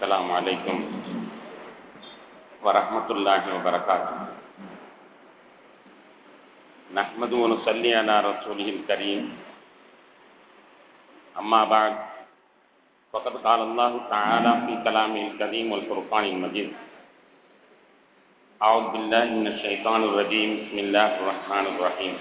السلام عليكم ورحمة الله وبركاته نحمد ونصلي على رسوله الكريم أما بعد فقد قال الله تعالى في كلامه الكريم والفرقان المجيد أعوذ بالله من الشيطان الرجيم بسم الله الرحمن الرحيم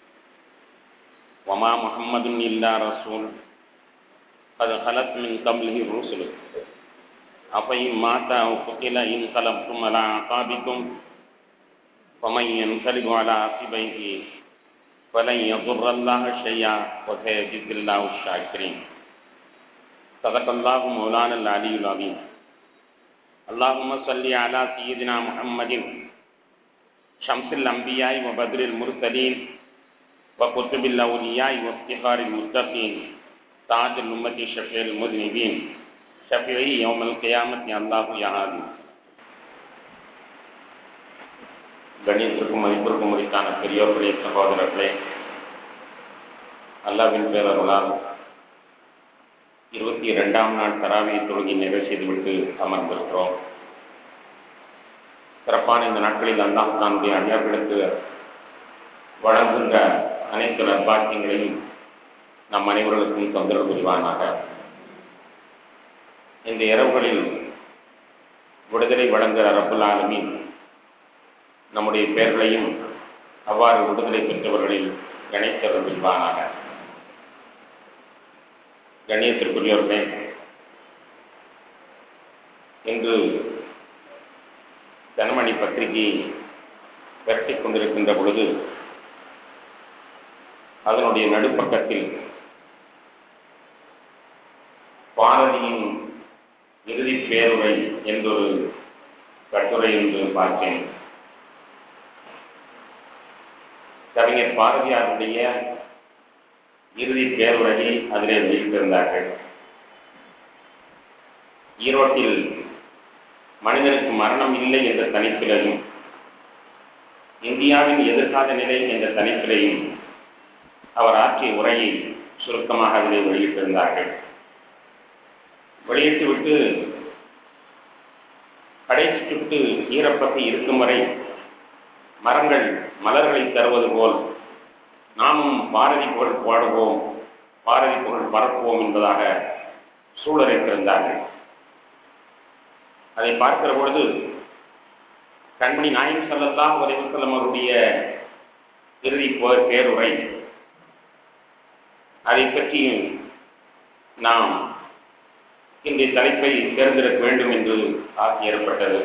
وما محمد إلا رسول قد خلت من قبله الرسل أفإن مات أو قتل انقلبتم على أعقابكم ومن ينقلب على عقبيه فلن يضر الله شيئا وسيجزي الله الشاكرين صدق الله مولانا العلي العظيم اللهم صل على سيدنا محمد شمس الأنبياء وبدر المرسلين وكتب الأولياء وافتخار المتقين تاج الأمة شفيع المذنبين شفيعي يوم القيامة الله يا هادي கணியத்திற்கும் மதிப்பிற்கும் முறைக்கான பெரியோர்களே சகோதரர்களே அல்லாவின் பேரருளால் இருபத்தி இரண்டாம் நாள் தராவியை தொழுகி நிறைவு செய்துவிட்டு அமர்ந்திருக்கிறோம் சிறப்பான இந்த நாட்களில் அல்லாஹ் தன்னுடைய அடியார்களுக்கு வழங்குகின்ற அனைத்து நற்பாக்கியங்களையும் நம் அனைவர்களுக்கும் தொந்தரவு புரிவானாக இந்த இரவுகளில் விடுதலை வழங்குகிற ரப்புல் ஆலமின் நம்முடைய பெயர்களையும் அவ்வாறு விடுதலை பெற்றவர்களில் இணைத்தவர் புரிவானாக கண்ணியத்திற்குரியவர்களே இன்று தனமணி பத்திரிகை விரட்டிக் கொண்டிருக்கின்ற பொழுது அதனுடைய நடுப்பக்கத்தில் பாரதியின் இறுதி பேருரை என்றொரு கட்டுரை என்று பார்த்தேன் கவிஞர் பாரதியாருடைய இறுதி பேருரையை அதிலே வெளியிட்டிருந்தார்கள் ஈரோட்டில் மனிதனுக்கு மரணம் இல்லை என்ற தனிப்பிலையும் இந்தியாவின் எதிர்கால நிலை என்ற தனிப்பிலையும் அவர் ஆற்றிய உரையை சுருக்கமாக அதிலே வெளியிட்டிருந்தார்கள் வெளியிட்டுவிட்டு கடைசி சுட்டு ஈரப்பட்டு இருக்கும் வரை மரங்கள் மலர்களை தருவது போல் நாமும் பாரதி புகழ் பாடுவோம் பாரதி புகழ் பரப்புவோம் என்பதாக சூழலைத்திருந்தார்கள் அதை பார்க்கிற பொழுது கண்மணி நாயன் செல்லல்லா உரைவசல்லம் அவருடைய இறுதி பேருரை அதை பற்றி நாம் இந்த தலைப்பை தேர்ந்தெடுக்க வேண்டும் என்று ஆசை ஏற்பட்டது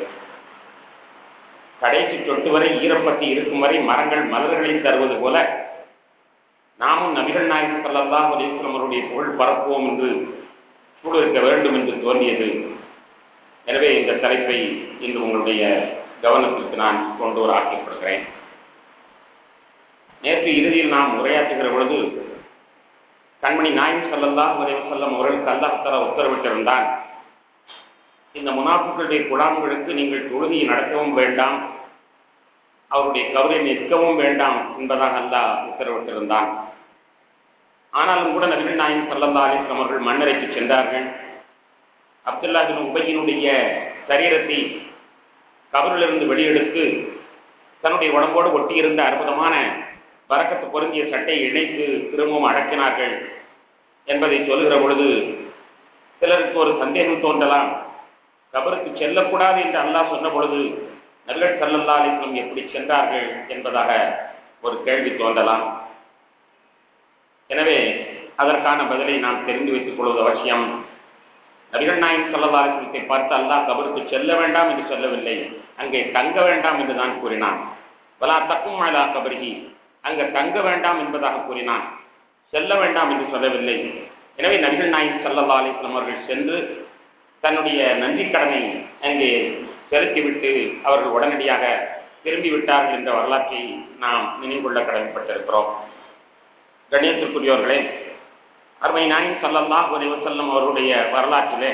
கடைசி சொட்டு வரை ஈரப்பட்டு இருக்கும் வரை மரங்கள் மலர்களை தருவது போல நாமும் நபிகள் நாயகம் சல்லல்லா அலிஸ்லம் அவருடைய புகழ் பரப்புவோம் என்று சூழலிருக்க வேண்டும் என்று தோன்றியது எனவே இந்த தலைப்பை இன்று உங்களுடைய கவனத்திற்கு நான் கொண்டு வர ஆசைப்படுகிறேன் நேற்று இறுதியில் நாம் உரையாற்றுகிற பொழுது கண்மணி நாயம் சல்லல்லா செல்லம் அவர்களுக்கு அல்லாஹால உத்தரவிட்டிருந்தான் இந்த முனாஃபுக்களுடைய குழாம்களுக்கு நீங்கள் தொழுகையை நடத்தவும் வேண்டாம் அவருடைய கவலை நிற்கவும் வேண்டாம் என்பதாக அல்லாஹ் உத்தரவிட்டிருந்தான் ஆனாலும் கூட நபிகள் நாயம் சல்லல்லா அலிஸ்லாம் அவர்கள் மன்னரைக்கு சென்றார்கள் அப்துல்லா பின் உபையினுடைய சரீரத்தை கபரிலிருந்து வெளியெடுத்து தன்னுடைய உடம்போடு ஒட்டியிருந்த அற்புதமான வரக்கத்து பொருந்திய சட்டையை இணைத்து திரும்பவும் அடக்கினார்கள் என்பதை சொல்லுகிற பொழுது சிலருக்கு ஒரு சந்தேகம் தோன்றலாம் கபருக்கு செல்லக்கூடாது என்று அல்லாஹ் சொன்ன பொழுது நல்கள் சல்லல்லா அலிஸ்லம் எப்படி சென்றார்கள் என்பதாக ஒரு கேள்வி தோன்றலாம் எனவே அதற்கான பதிலை நாம் தெரிந்து வைத்துக் கொள்வது அவசியம் நபிகள் நாயன் சல்லல்லா அலிஸ்லத்தை பார்த்து அல்லாஹ் கபருக்கு செல்ல வேண்டாம் என்று சொல்லவில்லை அங்கே தங்க வேண்டாம் என்று தான் கூறினான் வலா தக்கும் அலா கபருகி அங்க தங்க வேண்டாம் என்பதாக கூறினான் செல்ல வேண்டாம் என்று சொல்லவில்லை எனவே நபிகள் நாயக் சல்லா அலிஸ்லாம் அவர்கள் சென்று தன்னுடைய நன்றி கடனை அங்கே செலுத்திவிட்டு அவர்கள் உடனடியாக திரும்பி விட்டார்கள் என்ற வரலாற்றை நாம் நினைவுகொள்ள கடமைப்பட்டிருக்கிறோம் கணேசத்துக்குரியவர்களே அருமை நாயன் சல்லல்லா வசல்லம் அவருடைய வரலாற்றிலே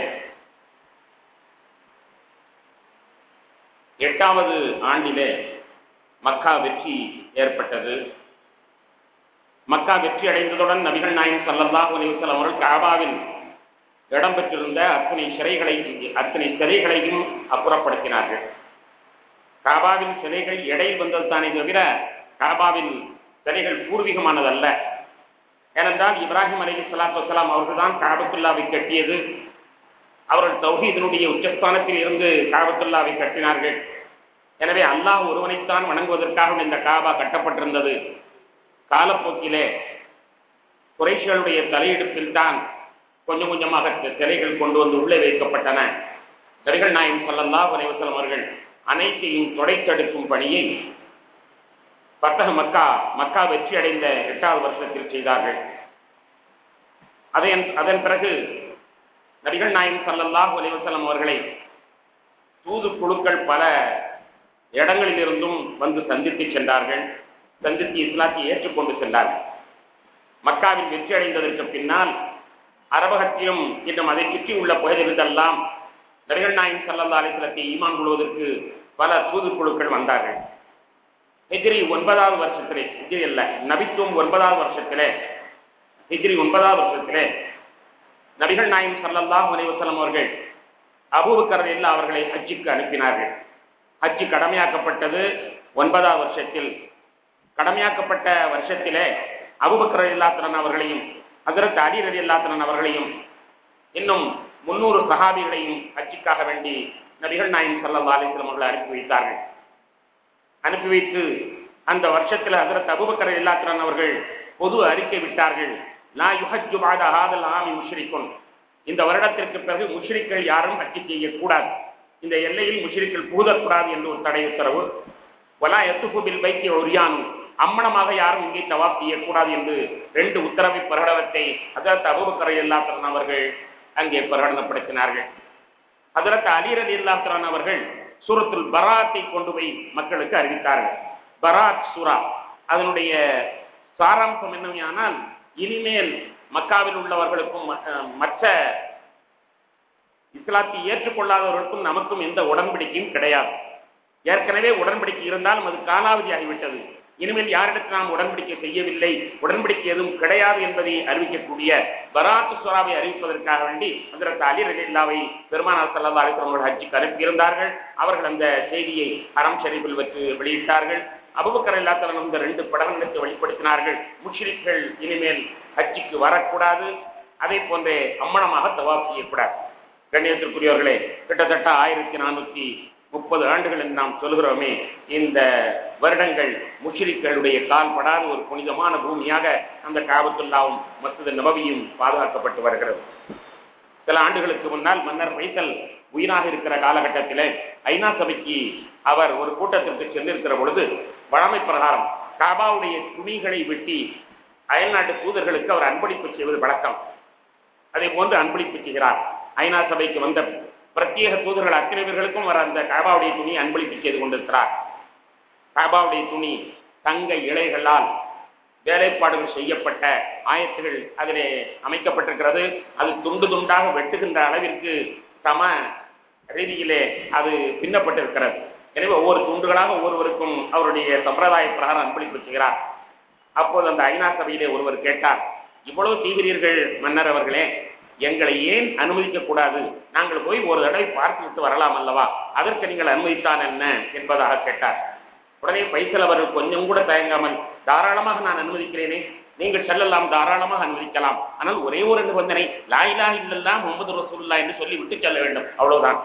எட்டாவது ஆண்டிலே மக்கா வெற்றி ஏற்பட்டது மக்கா வெற்றி அடைந்ததுடன் நபிகள் நாயகம் ஸல்லல்லாஹு அலைஹி வஸல்லம் அவர்கள் காபாவில் இடம்பெற்றிருந்த அத்தனை சிறைகளை அத்தனை சிறைகளையும் அப்புறப்படுத்தினார்கள் காபாவின் சிலைகள் எடையில் வந்தது தானே தவிர காபாவின் சிலைகள் பூர்வீகமானதல்ல ஏனென்றால் இப்ராஹிம் அலி சலாத்து வலாம் அவர்கள்தான் காபத்துல்லாவை கட்டியது அவர்கள் தௌஹீதனுடைய உச்சஸ்தானத்தில் இருந்து காபத்துல்லாவை கட்டினார்கள் எனவே அல்லாஹ் ஒருவனைத்தான் வணங்குவதற்காக இந்த காபா கட்டப்பட்டிருந்தது காலப்போக்கிலே குறைஷிகளுடைய தலையெடுப்பில் தான் கொஞ்சம் கொஞ்சமாக சிலைகள் கொண்டு வந்து உள்ளே வைக்கப்பட்டன நபிகள் நாயம் சல்லல்லா வலைவசலம் அவர்கள் அனைத்தையும் தொடைத்தெடுக்கும் பணியை பத்தக மக்கா மக்கா வெற்றி அடைந்த எட்டாவது வருஷத்தில் செய்தார்கள் அதன் அதன் பிறகு நபிகள் நாயம் சல்லல்லாஹ் வலைவசலம் அவர்களை தூது குழுக்கள் பல இடங்களில் இருந்தும் வந்து சந்தித்து சென்றார்கள் சந்தித்து இஸ்லாத்தை ஏற்றுக்கொண்டு சென்றார்கள் மக்காவில் வெற்றி அடைந்ததற்கு பின்னால் அரபகத்திலும் இன்னும் அதை சுற்றி உள்ள பகுதிகளிலெல்லாம் நபிகள் நாயம் சல்லல்லா அலிஸ்லத்தை ஈமான் கொள்வதற்கு பல தூதுக்குழுக்கள் வந்தார்கள் ஹிஜ்ரி ஒன்பதாவது வருஷத்திலே ஹிஜ்ரி அல்ல நபித்துவம் ஒன்பதாவது வருஷத்திலே ஹிஜ்ரி ஒன்பதாவது வருஷத்திலே நபிகள் நாயம் சல்லல்லாஹ் அலைவசலம் அவர்கள் அபூபக்கர் இல்லா அவர்களை ஹஜ்ஜுக்கு அனுப்பினார்கள் ஹஜ்ஜு கடமையாக்கப்பட்டது ஒன்பதாவது வருஷத்தில் கடமையாக்கப்பட்ட வருஷத்திலே அபுபக்கர் இல்லாத்தரன் அவர்களையும் ஹசரத் அலி ரதி இல்லாத்தரன் அவர்களையும் இன்னும் முன்னூறு சஹாபிகளையும் ஹஜ்ஜுக்காக வேண்டி நபிகள் நாயம் சல்லா அலிஸ்லம் அவர்களை அனுப்பி வைத்தார்கள் அனுப்பி வைத்து அந்த வருஷத்தில் ஹசரத் அபுபக்கர் இல்லாத்திரன் அவர்கள் பொது அறிக்கை விட்டார்கள் லா யுஹஜ்ஜு பாத ஹாதல் ஆமி முஷ்ரிக்குன் இந்த வருடத்திற்கு பிறகு முஷ்ரிக்கள் யாரும் ஹஜ்ஜு செய்யக்கூடாது இந்த எல்லையில் முஷ்ரிக்கள் புகுதக்கூடாது என்று ஒரு தடை உத்தரவு வலா எத்துப்பு பில் வைத்திய ஒரியானும் அம்மனமாக யாரும் இங்கே தவாப் செய்யக்கூடாது என்று ரெண்டு உத்தரவை பிரகடனத்தை ஹசரத் அபுபக்கர் இல்லாத்திரன் அவர்கள் அங்கே பிரகடனப்படுத்தினார்கள் ஹசரத் அலிரல் இல்லாத்திரன் அவர்கள் சூரத்துல் பராத்தை கொண்டு போய் மக்களுக்கு அறிவித்தார்கள் பராத் சூரா அதனுடைய சாராம்சம் என்னவையானால் இனிமேல் மக்காவில் உள்ளவர்களுக்கும் மற்ற இஸ்லாத்தை ஏற்றுக்கொள்ளாதவர்களுக்கும் நமக்கும் எந்த உடன்படிக்கையும் கிடையாது ஏற்கனவே உடன்படிக்கை இருந்தாலும் அது காலாவதி ஆகிவிட்டது இனிமேல் யாரிடத்தில் நாம் உடன்படிக்கை செய்யவில்லை உடன்படிக்கை எதுவும் கிடையாது என்பதை அறிவிக்கக்கூடிய பராத்து சுறாவை அறிவிப்பதற்காக வேண்டி அதற்கு அலி ரலில்லாவை பெருமானார் சல்லா அலிஸ்லாமோட ஹஜ்ஜுக்கு அனுப்பியிருந்தார்கள் அவர்கள் அந்த செய்தியை அறம் ஷரீஃபில் வச்சு வெளியிட்டார்கள் அபுபக்கர் இல்லாத்தவன் இந்த ரெண்டு படங்களுக்கு வெளிப்படுத்தினார்கள் முஷ்ரிக்கள் இனிமேல் ஹஜ்ஜுக்கு வரக்கூடாது அதே போன்றே அம்மனமாக தவாப் செய்யக்கூடாது கண்ணியத்திற்குரியவர்களே கிட்டத்தட்ட ஆயிரத்தி நானூத்தி முப்பது ஆண்டுகள் என்று நாம் சொல்கிறோமே இந்த வருடங்கள் முஷ்ரிக்களுடைய கால் படாத ஒரு புனிதமான பூமியாக அந்த காபத்துல்லாவும் மற்றது நபவியும் பாதுகாக்கப்பட்டு வருகிறது சில ஆண்டுகளுக்கு முன்னால் மன்னர் வைத்தல் உயிராக இருக்கிற காலகட்டத்தில் ஐநா சபைக்கு அவர் ஒரு கூட்டத்திற்கு சென்றிருக்கிற பொழுது வழமை பிரகாரம் காபாவுடைய துணிகளை வெட்டி அயல்நாட்டு தூதர்களுக்கு அவர் அன்பளிப்பு செய்வது வழக்கம் அதை போன்று அன்பளிப்பு செய்கிறார் ஐநா சபைக்கு வந்த பிரத்யேக தூதர்கள் அத்தனை பேர்களுக்கும் அவர் அந்த காபாவுடைய துணி அன்பளிப்பு செய்து கொண்டிருக்கிறார் காபாவுடைய துணி தங்க இலைகளால் வேலைப்பாடுகள் செய்யப்பட்ட ஆயத்துகள் அதிலே அமைக்கப்பட்டிருக்கிறது அது துண்டு துண்டாக வெட்டுகின்ற அளவிற்கு சம ரீதியிலே அது பின்னப்பட்டிருக்கிறது எனவே ஒவ்வொரு துண்டுகளாக ஒவ்வொருவருக்கும் அவருடைய சம்பிரதாய பிரகாரம் அன்பளிப்பு செய்கிறார் அப்போது அந்த ஐநா சபையிலே ஒருவர் கேட்டார் இவ்வளவு செய்கிறீர்கள் மன்னர் அவர்களே எங்களை ஏன் அனுமதிக்க கூடாது நாங்கள் போய் ஒரு தடவை பார்த்து விட்டு வரலாம் அல்லவா அதற்கு நீங்கள் அனுமதித்தான் என்ன என்பதாக கேட்டார் உடனே பைசல் அவர்கள் கொஞ்சம் கூட தயங்காமல் தாராளமாக நான் அனுமதிக்கிறேனே நீங்கள் செல்லலாம் தாராளமாக அனுமதிக்கலாம் ஆனால் ஒரே ஒரு நிபந்தனை லாயிலா இல்லல்லா முகமது ரசூல்லா என்று சொல்லி விட்டு செல்ல வேண்டும் அவ்வளவுதான்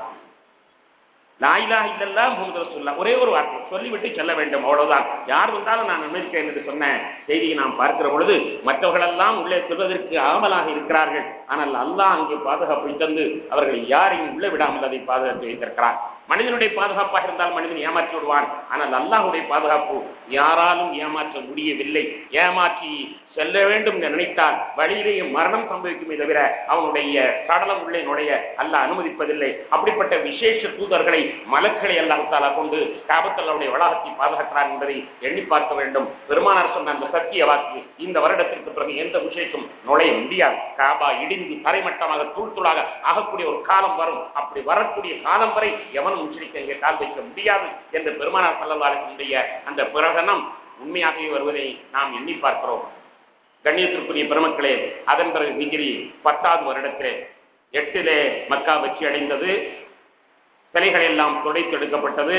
லாயிலா இல்லல்லா முகமது ரசூல்லா ஒரே ஒரு வார்த்தை சொல்லிவிட்டு செல்ல வேண்டும் அவ்வளவுதான் யார் வந்தாலும் நான் அனுமதிக்கிறேன் என்று சொன்ன செய்தியை நாம் பார்க்கிற பொழுது மற்றவர்களெல்லாம் உள்ளே செல்வதற்கு ஆமலாக இருக்கிறார்கள் ஆனால் அல்லாஹ் அங்கே பாதுகாப்பை தந்து அவர்களை யாரையும் உள்ளே விடாமல் அதை பாதுகாத்து வைத்திருக்கிறார் மனிதனுடைய பாதுகாப்பாக இருந்தால் மனிதன் ஏமாற்றி விடுவான் ஆனால் அல்லாஹுடைய பாதுகாப்பு யாராலும் ஏமாற்ற முடியவில்லை ஏமாற்றி செல்ல வேண்டும் என்று நினைத்தால் வழியிலேயே மரணம் சம்பவிக்குமே தவிர அவனுடைய சடலம் உள்ளே நுழைய அல்ல அனுமதிப்பதில்லை அப்படிப்பட்ட விசேஷ தூதர்களை மலக்களை அல்லாஹாலா கொண்டு காபத்தல்லாவுடைய வளாகத்தை பாதுகாக்கிறார் என்பதை எண்ணி பார்க்க வேண்டும் பெருமானார் சொன்ன அந்த சத்திய வாக்கு இந்த வருடத்திற்கு பிறகு எந்த விஷயத்தும் நுழைய முடியாது காபா இடிந்து தரைமட்டமாக தூள் தூளாக ஆகக்கூடிய ஒரு காலம் வரும் அப்படி வரக்கூடிய காலம் வரை எவனும் முஸ்லிக்கு இங்கே கால் வைக்க முடியாது என்று பெருமானார் சல்லல்லாருடைய அந்த பிரகடனம் உண்மையாகவே வருவதை நாம் எண்ணி பார்க்கிறோம் கண்ணியத்திற்குரிய பெருமக்களே அதன் பிறகு ஹிஜ்ரி பத்தாவது வருடத்திலே எட்டிலே மக்கா வெற்றி அடைந்தது சிலைகள் எல்லாம் துடைத்தெடுக்கப்பட்டது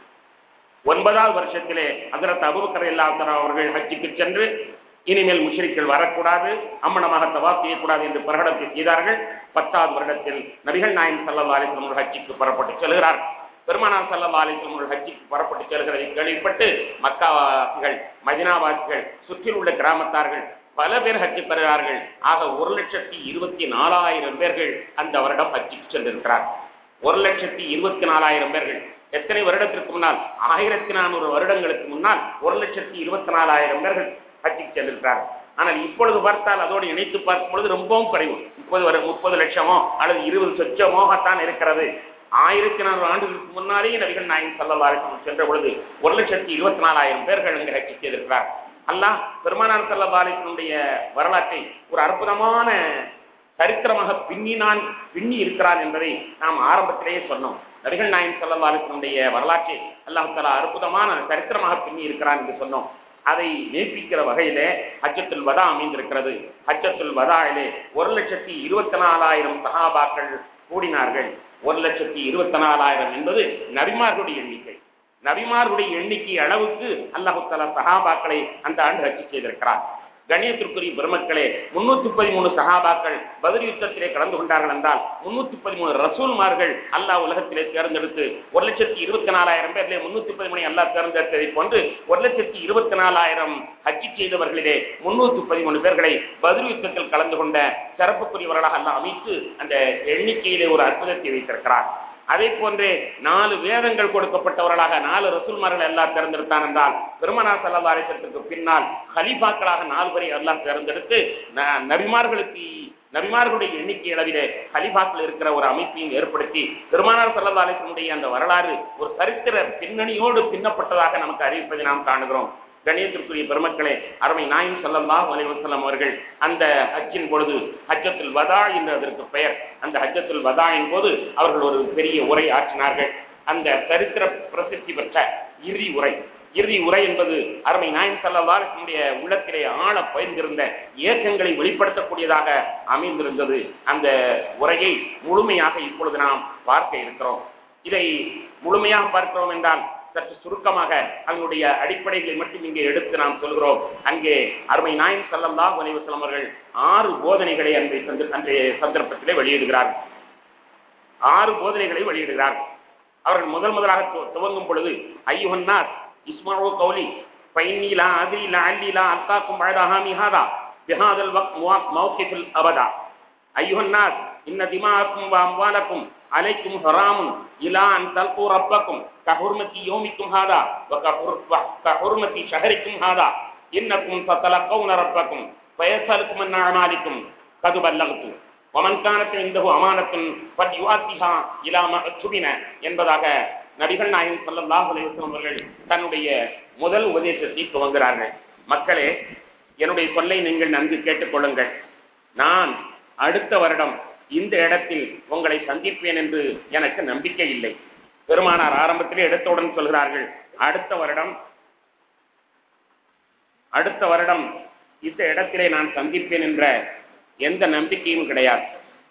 ஒன்பதாவது வருஷத்திலே அதரத் அபுபக்கர் இல்லாத்தர அவர்கள் ஹஜ்ஜிக்கு சென்று இனிமேல் முஷ்ரிக்கள் வரக்கூடாது அம்மனமாக தவாப் செய்யக்கூடாது என்று பிரகடனத்தை செய்தார்கள் பத்தாவது வருடத்தில் நபிகள் நாயம் சல்லா அலிஸ்லம் ஒரு ஹஜ்ஜிக்கு புறப்பட்டு செல்கிறார் பெருமானார் சல்லா அலிஸ்லம் ஒரு ஹஜ்ஜிக்கு புறப்பட்டு செல்கிறதை கேள்விப்பட்டு மக்காவாசிகள் மதினாவாசிகள் சுற்றில் உள்ள கிராமத்தார்கள் பல பேர் ஹஜ்ஜி பெறுகிறார்கள் ஆக ஒரு லட்சத்தி இருபத்தி நாலாயிரம் பேர்கள் அந்த வருடம் ஹஜ்ஜிக்கு சென்றிருக்கிறார் ஒரு லட்சத்தி இருபத்தி நாலாயிரம் பேர்கள் எத்தனை வருடத்திற்கு முன்னால் ஆயிரத்தி நானூறு வருடங்களுக்கு முன்னால் ஒரு லட்சத்தி இருபத்தி நாலாயிரம் பேர்கள் ஹஜ்ஜிக்கு சென்றிருக்கிறார் ஆனால் இப்பொழுது பார்த்தால் அதோடு இணைத்து பார்க்கும் பொழுது ரொம்பவும் குறைவு முப்பது வரை முப்பது லட்சமோ அல்லது இருபது சொச்சமோகத்தான் இருக்கிறது ஆயிரத்தி நானூறு ஆண்டுகளுக்கு முன்னாலேயே நபிகள் நாயகம் சல்லல்லாஹு சென்ற பொழுது ஒரு லட்சத்தி இருபத்தி நாலாயிரம் பேர்கள் அங்கு ஹஜ்ஜி செய்திருக்கிறார் அல்லாஹ் பெருமானார் சல்லல்லாஹுடைய வரலாற்றை ஒரு அற்புதமான சரித்திரமாக பின்னினான் பின்னி இருக்கிறான் என்பதை நாம் ஆரம்பத்திலேயே சொன்னோம் நபிகள் நாயகம் சல்லல்லாஹுடைய வரலாற்றை அல்லாஹ் தலா அற்புதமான சரித்திரமாக பின்னி இருக்கிறான் என்று சொன்னோம் அதை மெய்ப்பிக்கிற வகையிலே ஹஜ்ஜத்துல் வதா அமைந்திருக்கிறது ஹஜ்ஜத்துல் வதாயிலே ஒரு லட்சத்தி இருபத்தி நாலாயிரம் சகாபாக்கள் கூடினார்கள் ஒரு லட்சத்தி இருபத்தி நாலாயிரம் என்பது நபிமார்களுடைய எண்ணிக்கை நபிமார்களுடைய எண்ணிக்கை அளவுக்கு அல்லாஹு தலா சகாபாக்களை அந்த ஆண்டு ஹஜ்ஜி செய்திருக்கிறார் கணியத்திற்குரிய பெருமக்களே முன்னூத்தி பதிமூணு சகாபாக்கள் பதில் யுத்தத்திலே கலந்து கொண்டார்கள் என்றால் முன்னூத்தி பதிமூணு ரசூல்மார்கள் அல்லாஹ் உலகத்திலே தேர்ந்தெடுத்து ஒரு லட்சத்தி இருபத்தி நாலாயிரம் பேர்ல முன்னூத்தி பதிமூணு அல்லாஹ் தேர்ந்தெடுத்ததை போன்று ஒரு லட்சத்தி இருபத்தி நாலாயிரம் ஹஜ்ஜி செய்தவர்களிலே முன்னூத்தி பதிமூணு பேர்களை பதில் யுத்தத்தில் கலந்து கொண்ட சிறப்புக்குரியவர்களாக அல்லாஹ் அமைத்து அந்த எண்ணிக்கையிலே ஒரு அற்புதத்தை வைத்திருக்கிறார் அதே போன்றே நாலு வேதங்கள் கொடுக்கப்பட்டவர்களாக நாலு ரசூல்மார்கள் எல்லாம் தேர்ந்தெடுத்தான் என்றால் பெருமனார் சல்லா அலிசத்திற்கு பின்னால் ஹலிஃபாக்களாக நாலு பேரை எல்லாம் தேர்ந்தெடுத்து நபிமார்களுக்கு நபிமார்களுடைய எண்ணிக்கை அளவிலே ஹலிஃபாக்கள் இருக்கிற ஒரு அமைப்பையும் ஏற்படுத்தி பெருமானார் சல்லா அலிசனுடைய அந்த வரலாறு ஒரு சரித்திர பின்னணியோடு பின்னப்பட்டதாக நமக்கு அறிவிப்பதை நாம் காணுகிறோம் கணியத்திற்குரிய பெருமக்களே அருமை நாயின் சல்லல்லாஹ் அலைவசல்லம் அவர்கள் அந்த ஹஜ்ஜின் பொழுது ஹஜ்ஜத்துல் வதா என்று அதற்கு பெயர் அந்த ஹஜ்ஜத்துல் வதாயின் போது அவர்கள் ஒரு பெரிய உரை ஆற்றினார்கள் அந்த சரித்திர பிரசித்தி பெற்ற இறுதி உரை இறுதி உரை என்பது அருமை நாயன் சல்லல்லாஹுடைய உள்ளத்திலே ஆழ பயிர்ந்திருந்த இயக்கங்களை வெளிப்படுத்தக்கூடியதாக அமைந்திருந்தது அந்த உரையை முழுமையாக இப்பொழுது நாம் பார்க்க இருக்கிறோம் இதை முழுமையாக பார்க்கிறோம் என்றால் சற்று சுருக்கமாக அதனுடைய அடிப்படைகளை மட்டும் இங்கே எடுத்து நாம் சொல்கிறோம் அங்கே அருமை நாயன் சல்லல்லாஹ் அலைவசலம் அவர்கள் ஆறு போதனைகளை அன்றைய அன்றைய சந்தர்ப்பத்திலே வெளியிடுகிறார்கள் ஆறு போதனைகளை வெளியிடுகிறார்கள் அவர்கள் முதல் முதலாக துவங்கும் பொழுது ஐயுஹன்னார் இஸ்மாவோ கௌலி பைன்னி லா அதிரி லா அல்லி லா அத்தாக்கும் பழதாஹாமி ஹாதா பிஹாதல் வக் மௌகிஃபில் அபதா ஐயுஹன்னார் இன்ன திமாக்கும் வ அம்வாலக்கும் عليكم حرام إلى أن تلقوا ربكم كحرمة يومكم هذا وكحرمة شهركم هذا إنكم ستلقون ربكم فيسألكم عن أعمالكم قد بلغت ومن كانت عنده أمانة فليؤديها إلى ما اكتبن என்பதாக நபிகள் நாயகம் ஸல்லல்லாஹு அலைஹி வஸல்லம் அவர்கள் தன்னுடைய முதல் உபதேசத்தை துவங்குகிறார்கள் மக்களே என்னுடைய சொல்லை நீங்கள் நன்கு கேட்டுக்கொள்ளுங்கள் நான் அடுத்த வருடம் இந்த இடத்தில் உங்களை சந்திப்பேன் என்று எனக்கு நம்பிக்கை இல்லை பெருமானார் ஆரம்பத்திலே எடுத்தவுடன் சொல்கிறார்கள் அடுத்த வருடம் அடுத்த வருடம் இந்த இடத்திலே நான் சந்திப்பேன் என்ற எந்த நம்பிக்கையும் கிடையாது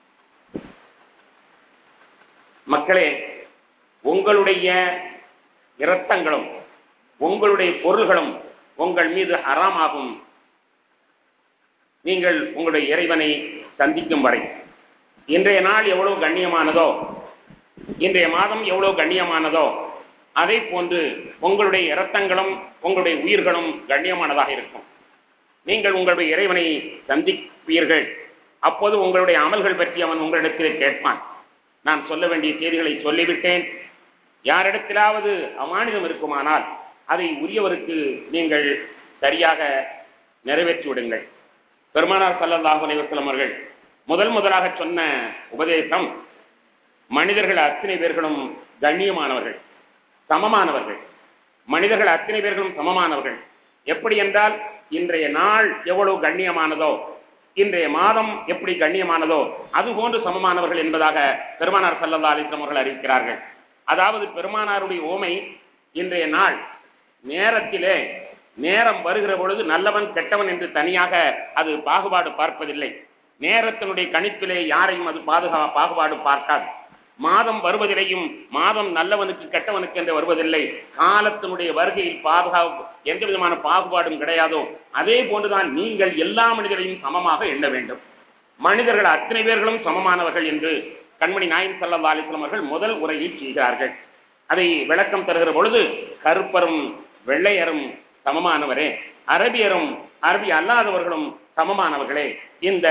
மக்களே உங்களுடைய இரத்தங்களும் உங்களுடைய பொருள்களும் உங்கள் மீது அறாமாகும் நீங்கள் உங்களுடைய இறைவனை சந்திக்கும் வரை இன்றைய நாள் எவ்வளவு கண்ணியமானதோ இன்றைய மாதம் எவ்வளவு கண்ணியமானதோ அதே போன்று உங்களுடைய இரத்தங்களும் உங்களுடைய உயிர்களும் கண்ணியமானதாக இருக்கும் நீங்கள் உங்களுடைய இறைவனை சந்திப்பீர்கள் அப்போது உங்களுடைய அமல்கள் பற்றி அவன் உங்களிடத்திலே கேட்பான் நான் சொல்ல வேண்டிய செய்திகளை சொல்லிவிட்டேன் யாரிடத்திலாவது அமானிதம் இருக்குமானால் அதை உரியவருக்கு நீங்கள் சரியாக நிறைவேற்றி விடுங்கள் பெருமானார் சல்லல்லாஹு அலைவசலம் அவர்கள் முதல் முதலாக சொன்ன உபதேசம் மனிதர்கள் அத்தனை பேர்களும் கண்ணியமானவர்கள் சமமானவர்கள் மனிதர்கள் அத்தனை பேர்களும் சமமானவர்கள் எப்படி என்றால் இன்றைய நாள் எவ்வளவு கண்ணியமானதோ இன்றைய மாதம் எப்படி கண்ணியமானதோ அது போன்று சமமானவர்கள் என்பதாக பெருமானார் சல்லல்லா அலிஸ்லாம் அவர்கள் அறிவிக்கிறார்கள் அதாவது பெருமானாருடைய ஓமை இன்றைய நாள் நேரத்திலே நேரம் வருகிற பொழுது நல்லவன் கெட்டவன் என்று தனியாக அது பாகுபாடு பார்ப்பதில்லை நேரத்தினுடைய கணிப்பிலே யாரையும் அது பாதுகா பாகுபாடு பார்க்காது மாதம் வருவதிலையும் மாதம் நல்லவனுக்கு கெட்டவனுக்கு என்று வருவதில்லை காலத்தினுடைய வருகையில் பாதுகாப்பு எந்த விதமான பாகுபாடும் கிடையாதோ அதே போன்றுதான் நீங்கள் எல்லா மனிதரையும் சமமாக எண்ண வேண்டும் மனிதர்கள் அத்தனை பேர்களும் சமமானவர்கள் என்று கண்மணி நாயம் சல்லா அலிஸ்லாம் அவர்கள் முதல் உரையை செய்கிறார்கள் அதை விளக்கம் தருகிற பொழுது கருப்பரும் வெள்ளையரும் சமமானவரே அரபியரும் அரபி அல்லாதவர்களும் சமமானவர்களே இந்த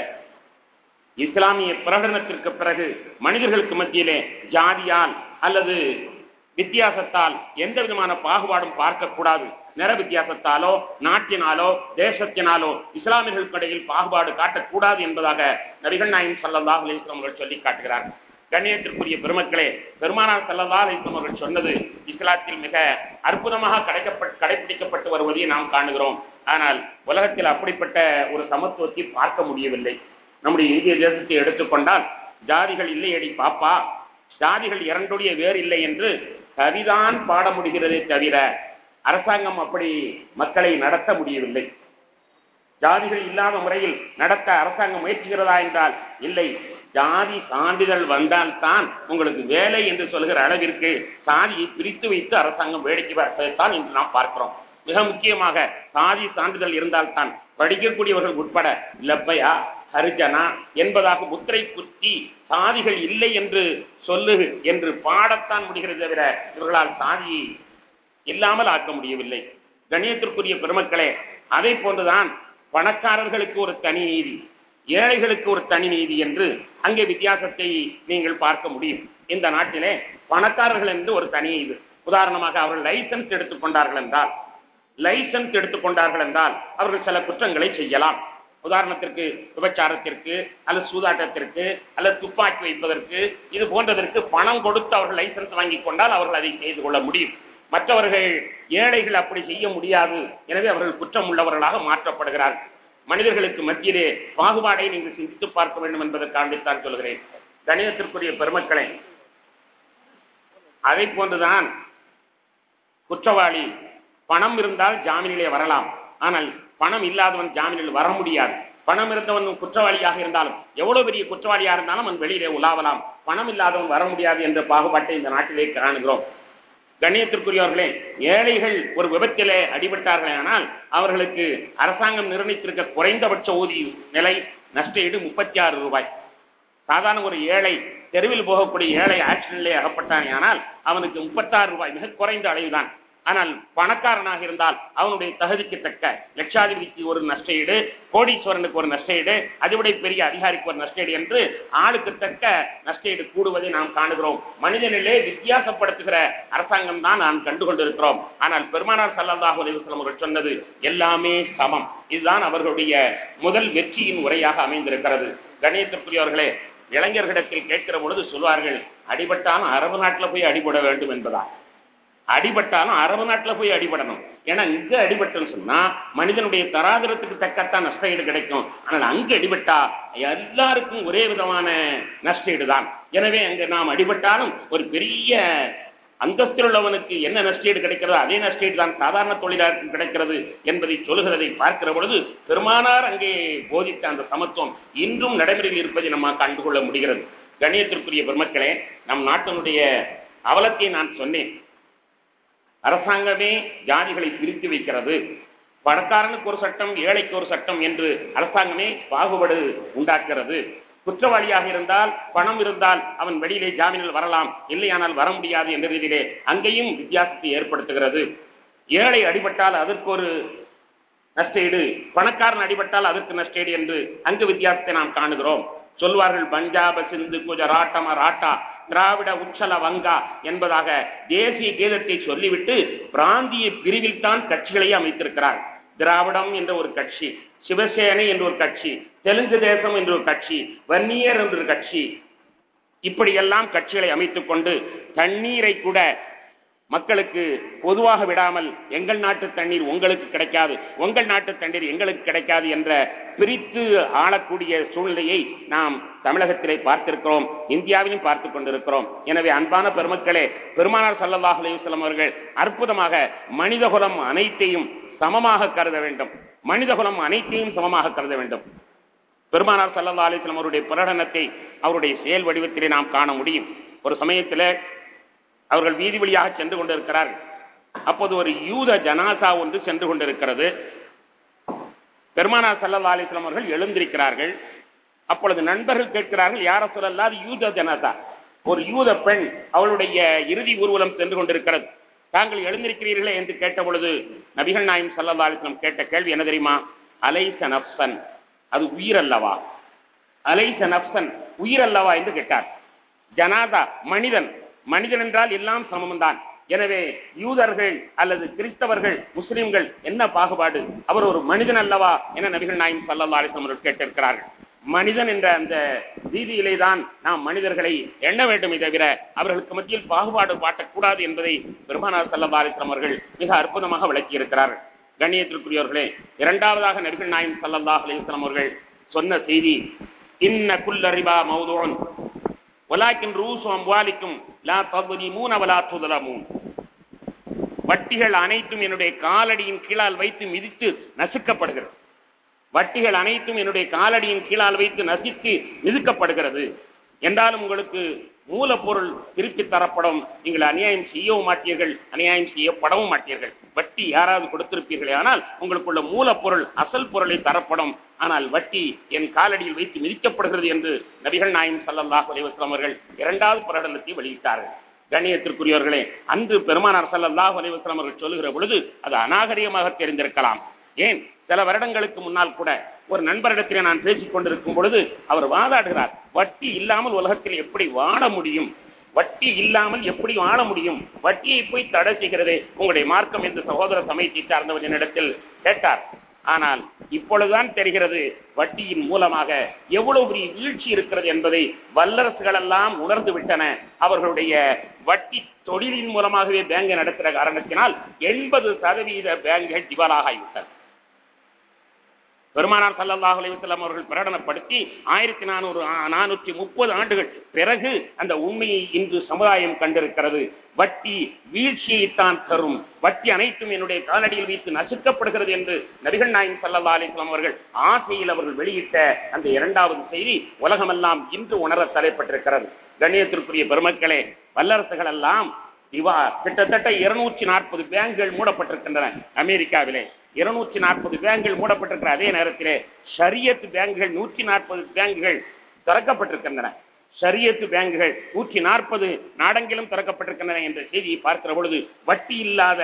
இஸ்லாமிய பிரகடனத்திற்கு பிறகு மனிதர்களுக்கு மத்தியிலே ஜாதியால் அல்லது வித்தியாசத்தால் எந்த விதமான பாகுபாடும் பார்க்கக்கூடாது நிற வித்தியாசத்தாலோ நாட்டினாலோ தேசத்தினாலோ இஸ்லாமியர்களுக்கு இடையில் பாகுபாடு காட்டக்கூடாது என்பதாக நபிகள் நாயம் சல்லல்லாஹ் அலிஸ்லாம் அவர்கள் சொல்லி காட்டுகிறார் கண்ணியத்திற்குரிய பெருமக்களே பெருமானார் சல்லல்லாஹ் அலிஸ்லாம் அவர்கள் சொன்னது இஸ்லாத்தில் மிக அற்புதமாக கடைக்கப்பட்டு கடைபிடிக்கப்பட்டு வருவதை நாம் காணுகிறோம் ஆனால் உலகத்தில் அப்படிப்பட்ட ஒரு சமத்துவத்தை பார்க்க முடியவில்லை நம்முடைய இந்திய தேசத்தை எடுத்துக்கொண்டால் ஜாதிகள் இல்லையடி பாப்பா ஜாதிகள் இரண்டுடைய வேறு இல்லை என்று கவிதான் பாட முடிகிறதே தவிர அரசாங்கம் அப்படி மக்களை நடத்த முடியவில்லை ஜாதிகள் இல்லாத முறையில் நடத்த அரசாங்கம் முயற்சிக்கிறதா என்றால் இல்லை ஜாதி சான்றிதழ் வந்தால்தான் உங்களுக்கு வேலை என்று சொல்கிற அளவிற்கு சாதியை பிரித்து வைத்து அரசாங்கம் வேடிக்கை பார்ப்பதைத்தான் இன்று நாம் பார்க்கிறோம் மிக முக்கியமாக சாதி சான்றிதழ் இருந்தால்தான் படிக்கக்கூடியவர்கள் உட்பட லப்பையா ஹரிஜனா என்பதாக முத்திரை குத்தி சாதிகள் இல்லை என்று சொல்லு என்று பாடத்தான் முடிகிறது தவிர இவர்களால் சாதியை இல்லாமல் ஆக்க முடியவில்லை கணியத்திற்குரிய பெருமக்களே அதை போன்றுதான் பணக்காரர்களுக்கு ஒரு தனி நீதி ஏழைகளுக்கு ஒரு தனி நீதி என்று அங்கே வித்தியாசத்தை நீங்கள் பார்க்க முடியும் இந்த நாட்டிலே பணக்காரர்கள் என்று ஒரு தனி இது உதாரணமாக அவர்கள் லைசன்ஸ் எடுத்துக்கொண்டார்கள் என்றால் லைசன்ஸ் எடுத்துக்கொண்டார்கள் என்றால் அவர்கள் சில குற்றங்களை செய்யலாம் உதாரணத்திற்கு விபச்சாரத்திற்கு அல்லது சூதாட்டத்திற்கு அல்லது துப்பாக்கி வைப்பதற்கு இது போன்றதற்கு பணம் கொடுத்து அவர்கள் லைசன்ஸ் வாங்கி கொண்டால் அவர்கள் அதை செய்து கொள்ள முடியும் மற்றவர்கள் ஏழைகள் அப்படி செய்ய முடியாது எனவே அவர்கள் குற்றம் உள்ளவர்களாக மாற்றப்படுகிறார்கள் மனிதர்களுக்கு மத்தியிலே பாகுபாடை நீங்கள் சிந்தித்து பார்க்க வேண்டும் என்பதற்காண்டித்தான் சொல்கிறேன் கணிதத்திற்குரிய பெருமக்களை அதை போன்றுதான் குற்றவாளி பணம் இருந்தால் ஜாமீனிலே வரலாம் ஆனால் பணம் இல்லாதவன் ஜாமீனில் வர முடியாது பணம் இருந்தவன் குற்றவாளியாக இருந்தாலும் எவ்வளவு பெரிய குற்றவாளியாக இருந்தாலும் அவன் வெளியிலே உலாவலாம் பணம் இல்லாதவன் வர முடியாது என்ற பாகுபாட்டை இந்த நாட்டிலே காணுகிறோம் கண்ணியத்திற்குரியவர்களே ஏழைகள் ஒரு விபத்திலே அடிபட்டார்களே ஆனால் அவர்களுக்கு அரசாங்கம் நிர்ணயித்திருக்க குறைந்தபட்ச ஊதிய நிலை நஷ்டஈடு முப்பத்தி ஆறு ரூபாய் சாதாரண ஒரு ஏழை தெருவில் போகக்கூடிய ஏழை ஆக்சிடென்ட்லே அகப்பட்டானே ஆனால் அவனுக்கு முப்பத்தாறு ரூபாய் மிக குறைந்த அளவுதான் ஆனால் பணக்காரனாக இருந்தால் அவனுடைய தகுதிக்கு தக்க லட்சாதிபதிக்கு ஒரு நஷ்டஈடு கோடீஸ்வரனுக்கு ஒரு நஷ்டஈடு அதுவிட பெரிய அதிகாரிக்கு ஒரு நஷ்டஈடு என்று ஆளுக்கு தக்க நஷ்டஈடு கூடுவதை நாம் காணுகிறோம் மனிதனிலே வித்தியாசப்படுத்துகிற அரசாங்கம் தான் நாம் கண்டுகொண்டிருக்கிறோம் ஆனால் பெருமானார் சல்லல்லாஹு அலைஹி வஸல்லம் அவர்கள் சொன்னது எல்லாமே சமம் இதுதான் அவர்களுடைய முதல் வெற்றியின் உரையாக அமைந்திருக்கிறது கணியத்திற்குரியவர்களே இளைஞர்களிடத்தில் கேட்கிற பொழுது சொல்வார்கள் அடிபட்டாலும் அரபு நாட்டில் போய் அடிபட வேண்டும் என்பதா அடிபட்டாலும் அரபு நாட்டுல போய் அடிபடணும் ஏன்னா இங்க அடிபட்டுன்னு சொன்னா மனிதனுடைய தராதரத்துக்கு தக்கத்தான் நஷ்டஈடு கிடைக்கும் ஆனால் அங்கு அடிபட்டா எல்லாருக்கும் ஒரே விதமான நஷ்டஈடு தான் எனவே அங்க நாம் அடிபட்டாலும் ஒரு பெரிய அந்தஸ்தில் உள்ளவனுக்கு என்ன நஷ்டஈடு கிடைக்கிறதோ அதே நஷ்டஈடு தான் சாதாரண தொழிலாளருக்கு கிடைக்கிறது என்பதை சொல்லுகிறதை பார்க்கிற பொழுது பெருமானார் அங்கே போதித்த அந்த சமத்துவம் இன்றும் நடைமுறையில் இருப்பதை நம்ம கண்டுகொள்ள முடிகிறது கணியத்திற்குரிய பெருமக்களே நம் நாட்டினுடைய அவலத்தை நான் சொன்னேன் அரசாங்கமே ஜாதிகளை பிரித்து வைக்கிறது பணக்காரனுக்கு ஒரு சட்டம் ஏழைக்கு ஒரு சட்டம் என்று அரசாங்கமே பாகுபாடு உண்டாக்குறது குற்றவாளியாக இருந்தால் பணம் இருந்தால் அவன் வெளியிலே ஜாமீனில் வரலாம் இல்லையானால் வர முடியாது என்ற ரீதியிலே அங்கேயும் வித்தியாசத்தை ஏற்படுத்துகிறது ஏழை அடிபட்டால் அதற்கு ஒரு நஷ்டஈடு பணக்காரன் அடிபட்டால் அதற்கு நஷ்டஈடு என்று அங்கு வித்தியாசத்தை நாம் காணுகிறோம் சொல்வார்கள் பஞ்சாப சிந்து குஜராட்ட மராட்டா திராவிட உச்சல வங்கா என்பதாக தேசிய கீதத்தை சொல்லிவிட்டு பிராந்திய பிரிவில் தான் கட்சிகளை அமைத்திருக்கிறார் திராவிடம் என்ற ஒரு கட்சி சிவசேனை என்ற ஒரு கட்சி தெலுங்கு தேசம் என்ற ஒரு கட்சி வன்னியர் என்ற ஒரு கட்சி இப்படியெல்லாம் கட்சிகளை அமைத்துக் கொண்டு தண்ணீரை கூட மக்களுக்கு பொதுவாக விடாமல் எங்கள் நாட்டு தண்ணீர் உங்களுக்கு கிடைக்காது உங்கள் நாட்டு தண்ணீர் எங்களுக்கு கிடைக்காது என்ற பிரித்து ஆளக்கூடிய சூழ்நிலையை நாம் தமிழகத்திலே பார்த்திருக்கிறோம் இந்தியாவிலும் பார்த்துக் கொண்டிருக்கிறோம் எனவே அன்பான பெருமக்களே பெருமானார் சல்லல்லாஹ் அலையுஸ்லம் அவர்கள் அற்புதமாக மனிதகுலம் அனைத்தையும் சமமாக கருத வேண்டும் மனிதகுலம் அனைத்தையும் சமமாக கருத வேண்டும் பெருமானார் சல்லா அலிஸ்லாம் அவருடைய பிரகடனத்தை அவருடைய செயல் வடிவத்திலே நாம் காண முடியும் ஒரு சமயத்தில் அவர்கள் வீதி வழியாக சென்று கொண்டிருக்கிறார்கள் அப்போது ஒரு யூத ஜனாசா ஒன்று சென்று கொண்டிருக்கிறது பெருமானார் சல்லா அலிஸ்லாம் அவர்கள் எழுந்திருக்கிறார்கள் அப்பொழுது நண்பர்கள் கேட்கிறார்கள் யார சொல்லல்லாது யூத ஜனாசா ஒரு யூத பெண் அவளுடைய இறுதி ஊர்வலம் சென்று கொண்டிருக்கிறது தாங்கள் எழுந்திருக்கிறீர்களே என்று கேட்ட பொழுது நபிகள் நாயம் சல்லா அலிஸ்லாம் கேட்ட கேள்வி என்ன தெரியுமா அலைச நப்சன் அது உயிர் அல்லவா அலைச நப்சன் உயிர் அல்லவா என்று கேட்டார் ஜனாதா மனிதன் மனிதன் என்றால் எல்லாம் சமம்தான் எனவே யூதர்கள் அல்லது கிறிஸ்தவர்கள் முஸ்லிம்கள் என்ன பாகுபாடு அவர் ஒரு மனிதன் அல்லவா என நபிகள் நாயம் சல்லா அலிஸ்லாம் அவர்கள் கேட்டிருக்கிறார்கள் மனிதன் என்ற அந்த ரீதியிலே தான் நாம் மனிதர்களை எண்ண வேண்டுமே தவிர அவர்களுக்கு மத்தியில் பாகுபாடு காட்டக்கூடாது என்பதை பெருமானார் சல்லா அலிஸ்லாம் அவர்கள் மிக அற்புதமாக விளக்கி இருக்கிறார்கள் கண்ணியத்திற்குரியவர்களே இரண்டாவதாக நபிகள் நாயம் சல்லா அலிஸ்லாம் அவர்கள் சொன்ன செய்தி இன்ன குல்லறிவா மௌதோன் ஒலாக்கின் ரூசு அம்வாலிக்கும் லா தகுதி மூனவலா துதலமூன் வட்டிகள் அனைத்தும் என்னுடைய காலடியின் கீழால் வைத்து மிதித்து நசுக்கப்படுகிறது வட்டிகள் அனைத்தும் என்னுடைய காலடியின் கீழால் வைத்து நசித்து மிதுக்கப்படுகிறது என்றாலும் உங்களுக்கு மூலப்பொருள் திருப்பி தரப்படும் நீங்கள் அநியாயம் செய்யவும் மாட்டீர்கள் அநியாயம் செய்யப்படவும் மாட்டீர்கள் வட்டி யாராவது கொடுத்திருப்பீர்களே ஆனால் உங்களுக்குள்ள மூலப்பொருள் அசல் பொருளை தரப்படும் ஆனால் வட்டி என் காலடியில் வைத்து மிதிக்கப்படுகிறது என்று நபிகள் நாயம் சல்லாஹ் அலைவாஸ்லாம் அவர்கள் இரண்டாவது பிரகடனத்தை வெளியிட்டார்கள் கண்ணியத்திற்குரியவர்களே அன்று பெருமானார் சல்லாஹ் அலைவாஸ்லாம் அவர்கள் சொல்லுகிற பொழுது அது அநாகரிகமாக தெரிந்திருக்கலாம் ஏன் சில வருடங்களுக்கு முன்னால் கூட ஒரு நண்பரிடத்திலே நான் பேசிக் கொண்டிருக்கும் பொழுது அவர் வாதாடுகிறார் வட்டி இல்லாமல் உலகத்தில் எப்படி வாழ முடியும் வட்டி இல்லாமல் எப்படி வாழ முடியும் வட்டியை போய் தடை செய்கிறதே உங்களுடைய மார்க்கம் என்று சகோதர சமயத்தை சார்ந்தவர் என்னிடத்தில் கேட்டார் ஆனால் இப்பொழுதுதான் தெரிகிறது வட்டியின் மூலமாக எவ்வளவு பெரிய வீழ்ச்சி இருக்கிறது என்பதை வல்லரசுகள் எல்லாம் உணர்ந்து விட்டன அவர்களுடைய வட்டி தொழிலின் மூலமாகவே பேங்கை நடத்துகிற காரணத்தினால் எண்பது சதவீத பேங்குகள் திவாலாக ஆகிவிட்டன பெருமானார் சல்லல்லாஹு அலைவசல்லம் அவர்கள் பிரகடனப்படுத்தி ஆயிரத்தி நானூறு நானூற்றி முப்பது ஆண்டுகள் பிறகு அந்த உண்மையை இன்று சமுதாயம் கண்டிருக்கிறது வட்டி வீழ்ச்சியைத்தான் தரும் வட்டி அனைத்தும் என்னுடைய காலடியில் வைத்து நசுக்கப்படுகிறது என்று நபிகள் நாயம் சல்லா அலிஸ்லாம் அவர்கள் ஆசையில் அவர்கள் வெளியிட்ட அந்த இரண்டாவது செய்தி உலகமெல்லாம் இன்று உணர தலைப்பட்டிருக்கிறது கண்ணியத்திற்குரிய பெருமக்களே வல்லரசுகள் எல்லாம் இவா கிட்டத்தட்ட இருநூற்றி நாற்பது பேங்குகள் மூடப்பட்டிருக்கின்றன அமெரிக்காவிலே இருநூற்றி நாற்பது பேங்குகள் மூடப்பட்டிருக்கிற அதே நேரத்திலே ஷரியத் பேங்குகள் நூற்றி நாற்பது பேங்குகள் திறக்கப்பட்டிருக்கின்றன ஷரியத்து பேங்குகள் நூற்றி நாற்பது நாடெங்கிலும் திறக்கப்பட்டிருக்கின்றன என்ற செய்தியை பார்க்கிற பொழுது வட்டி இல்லாத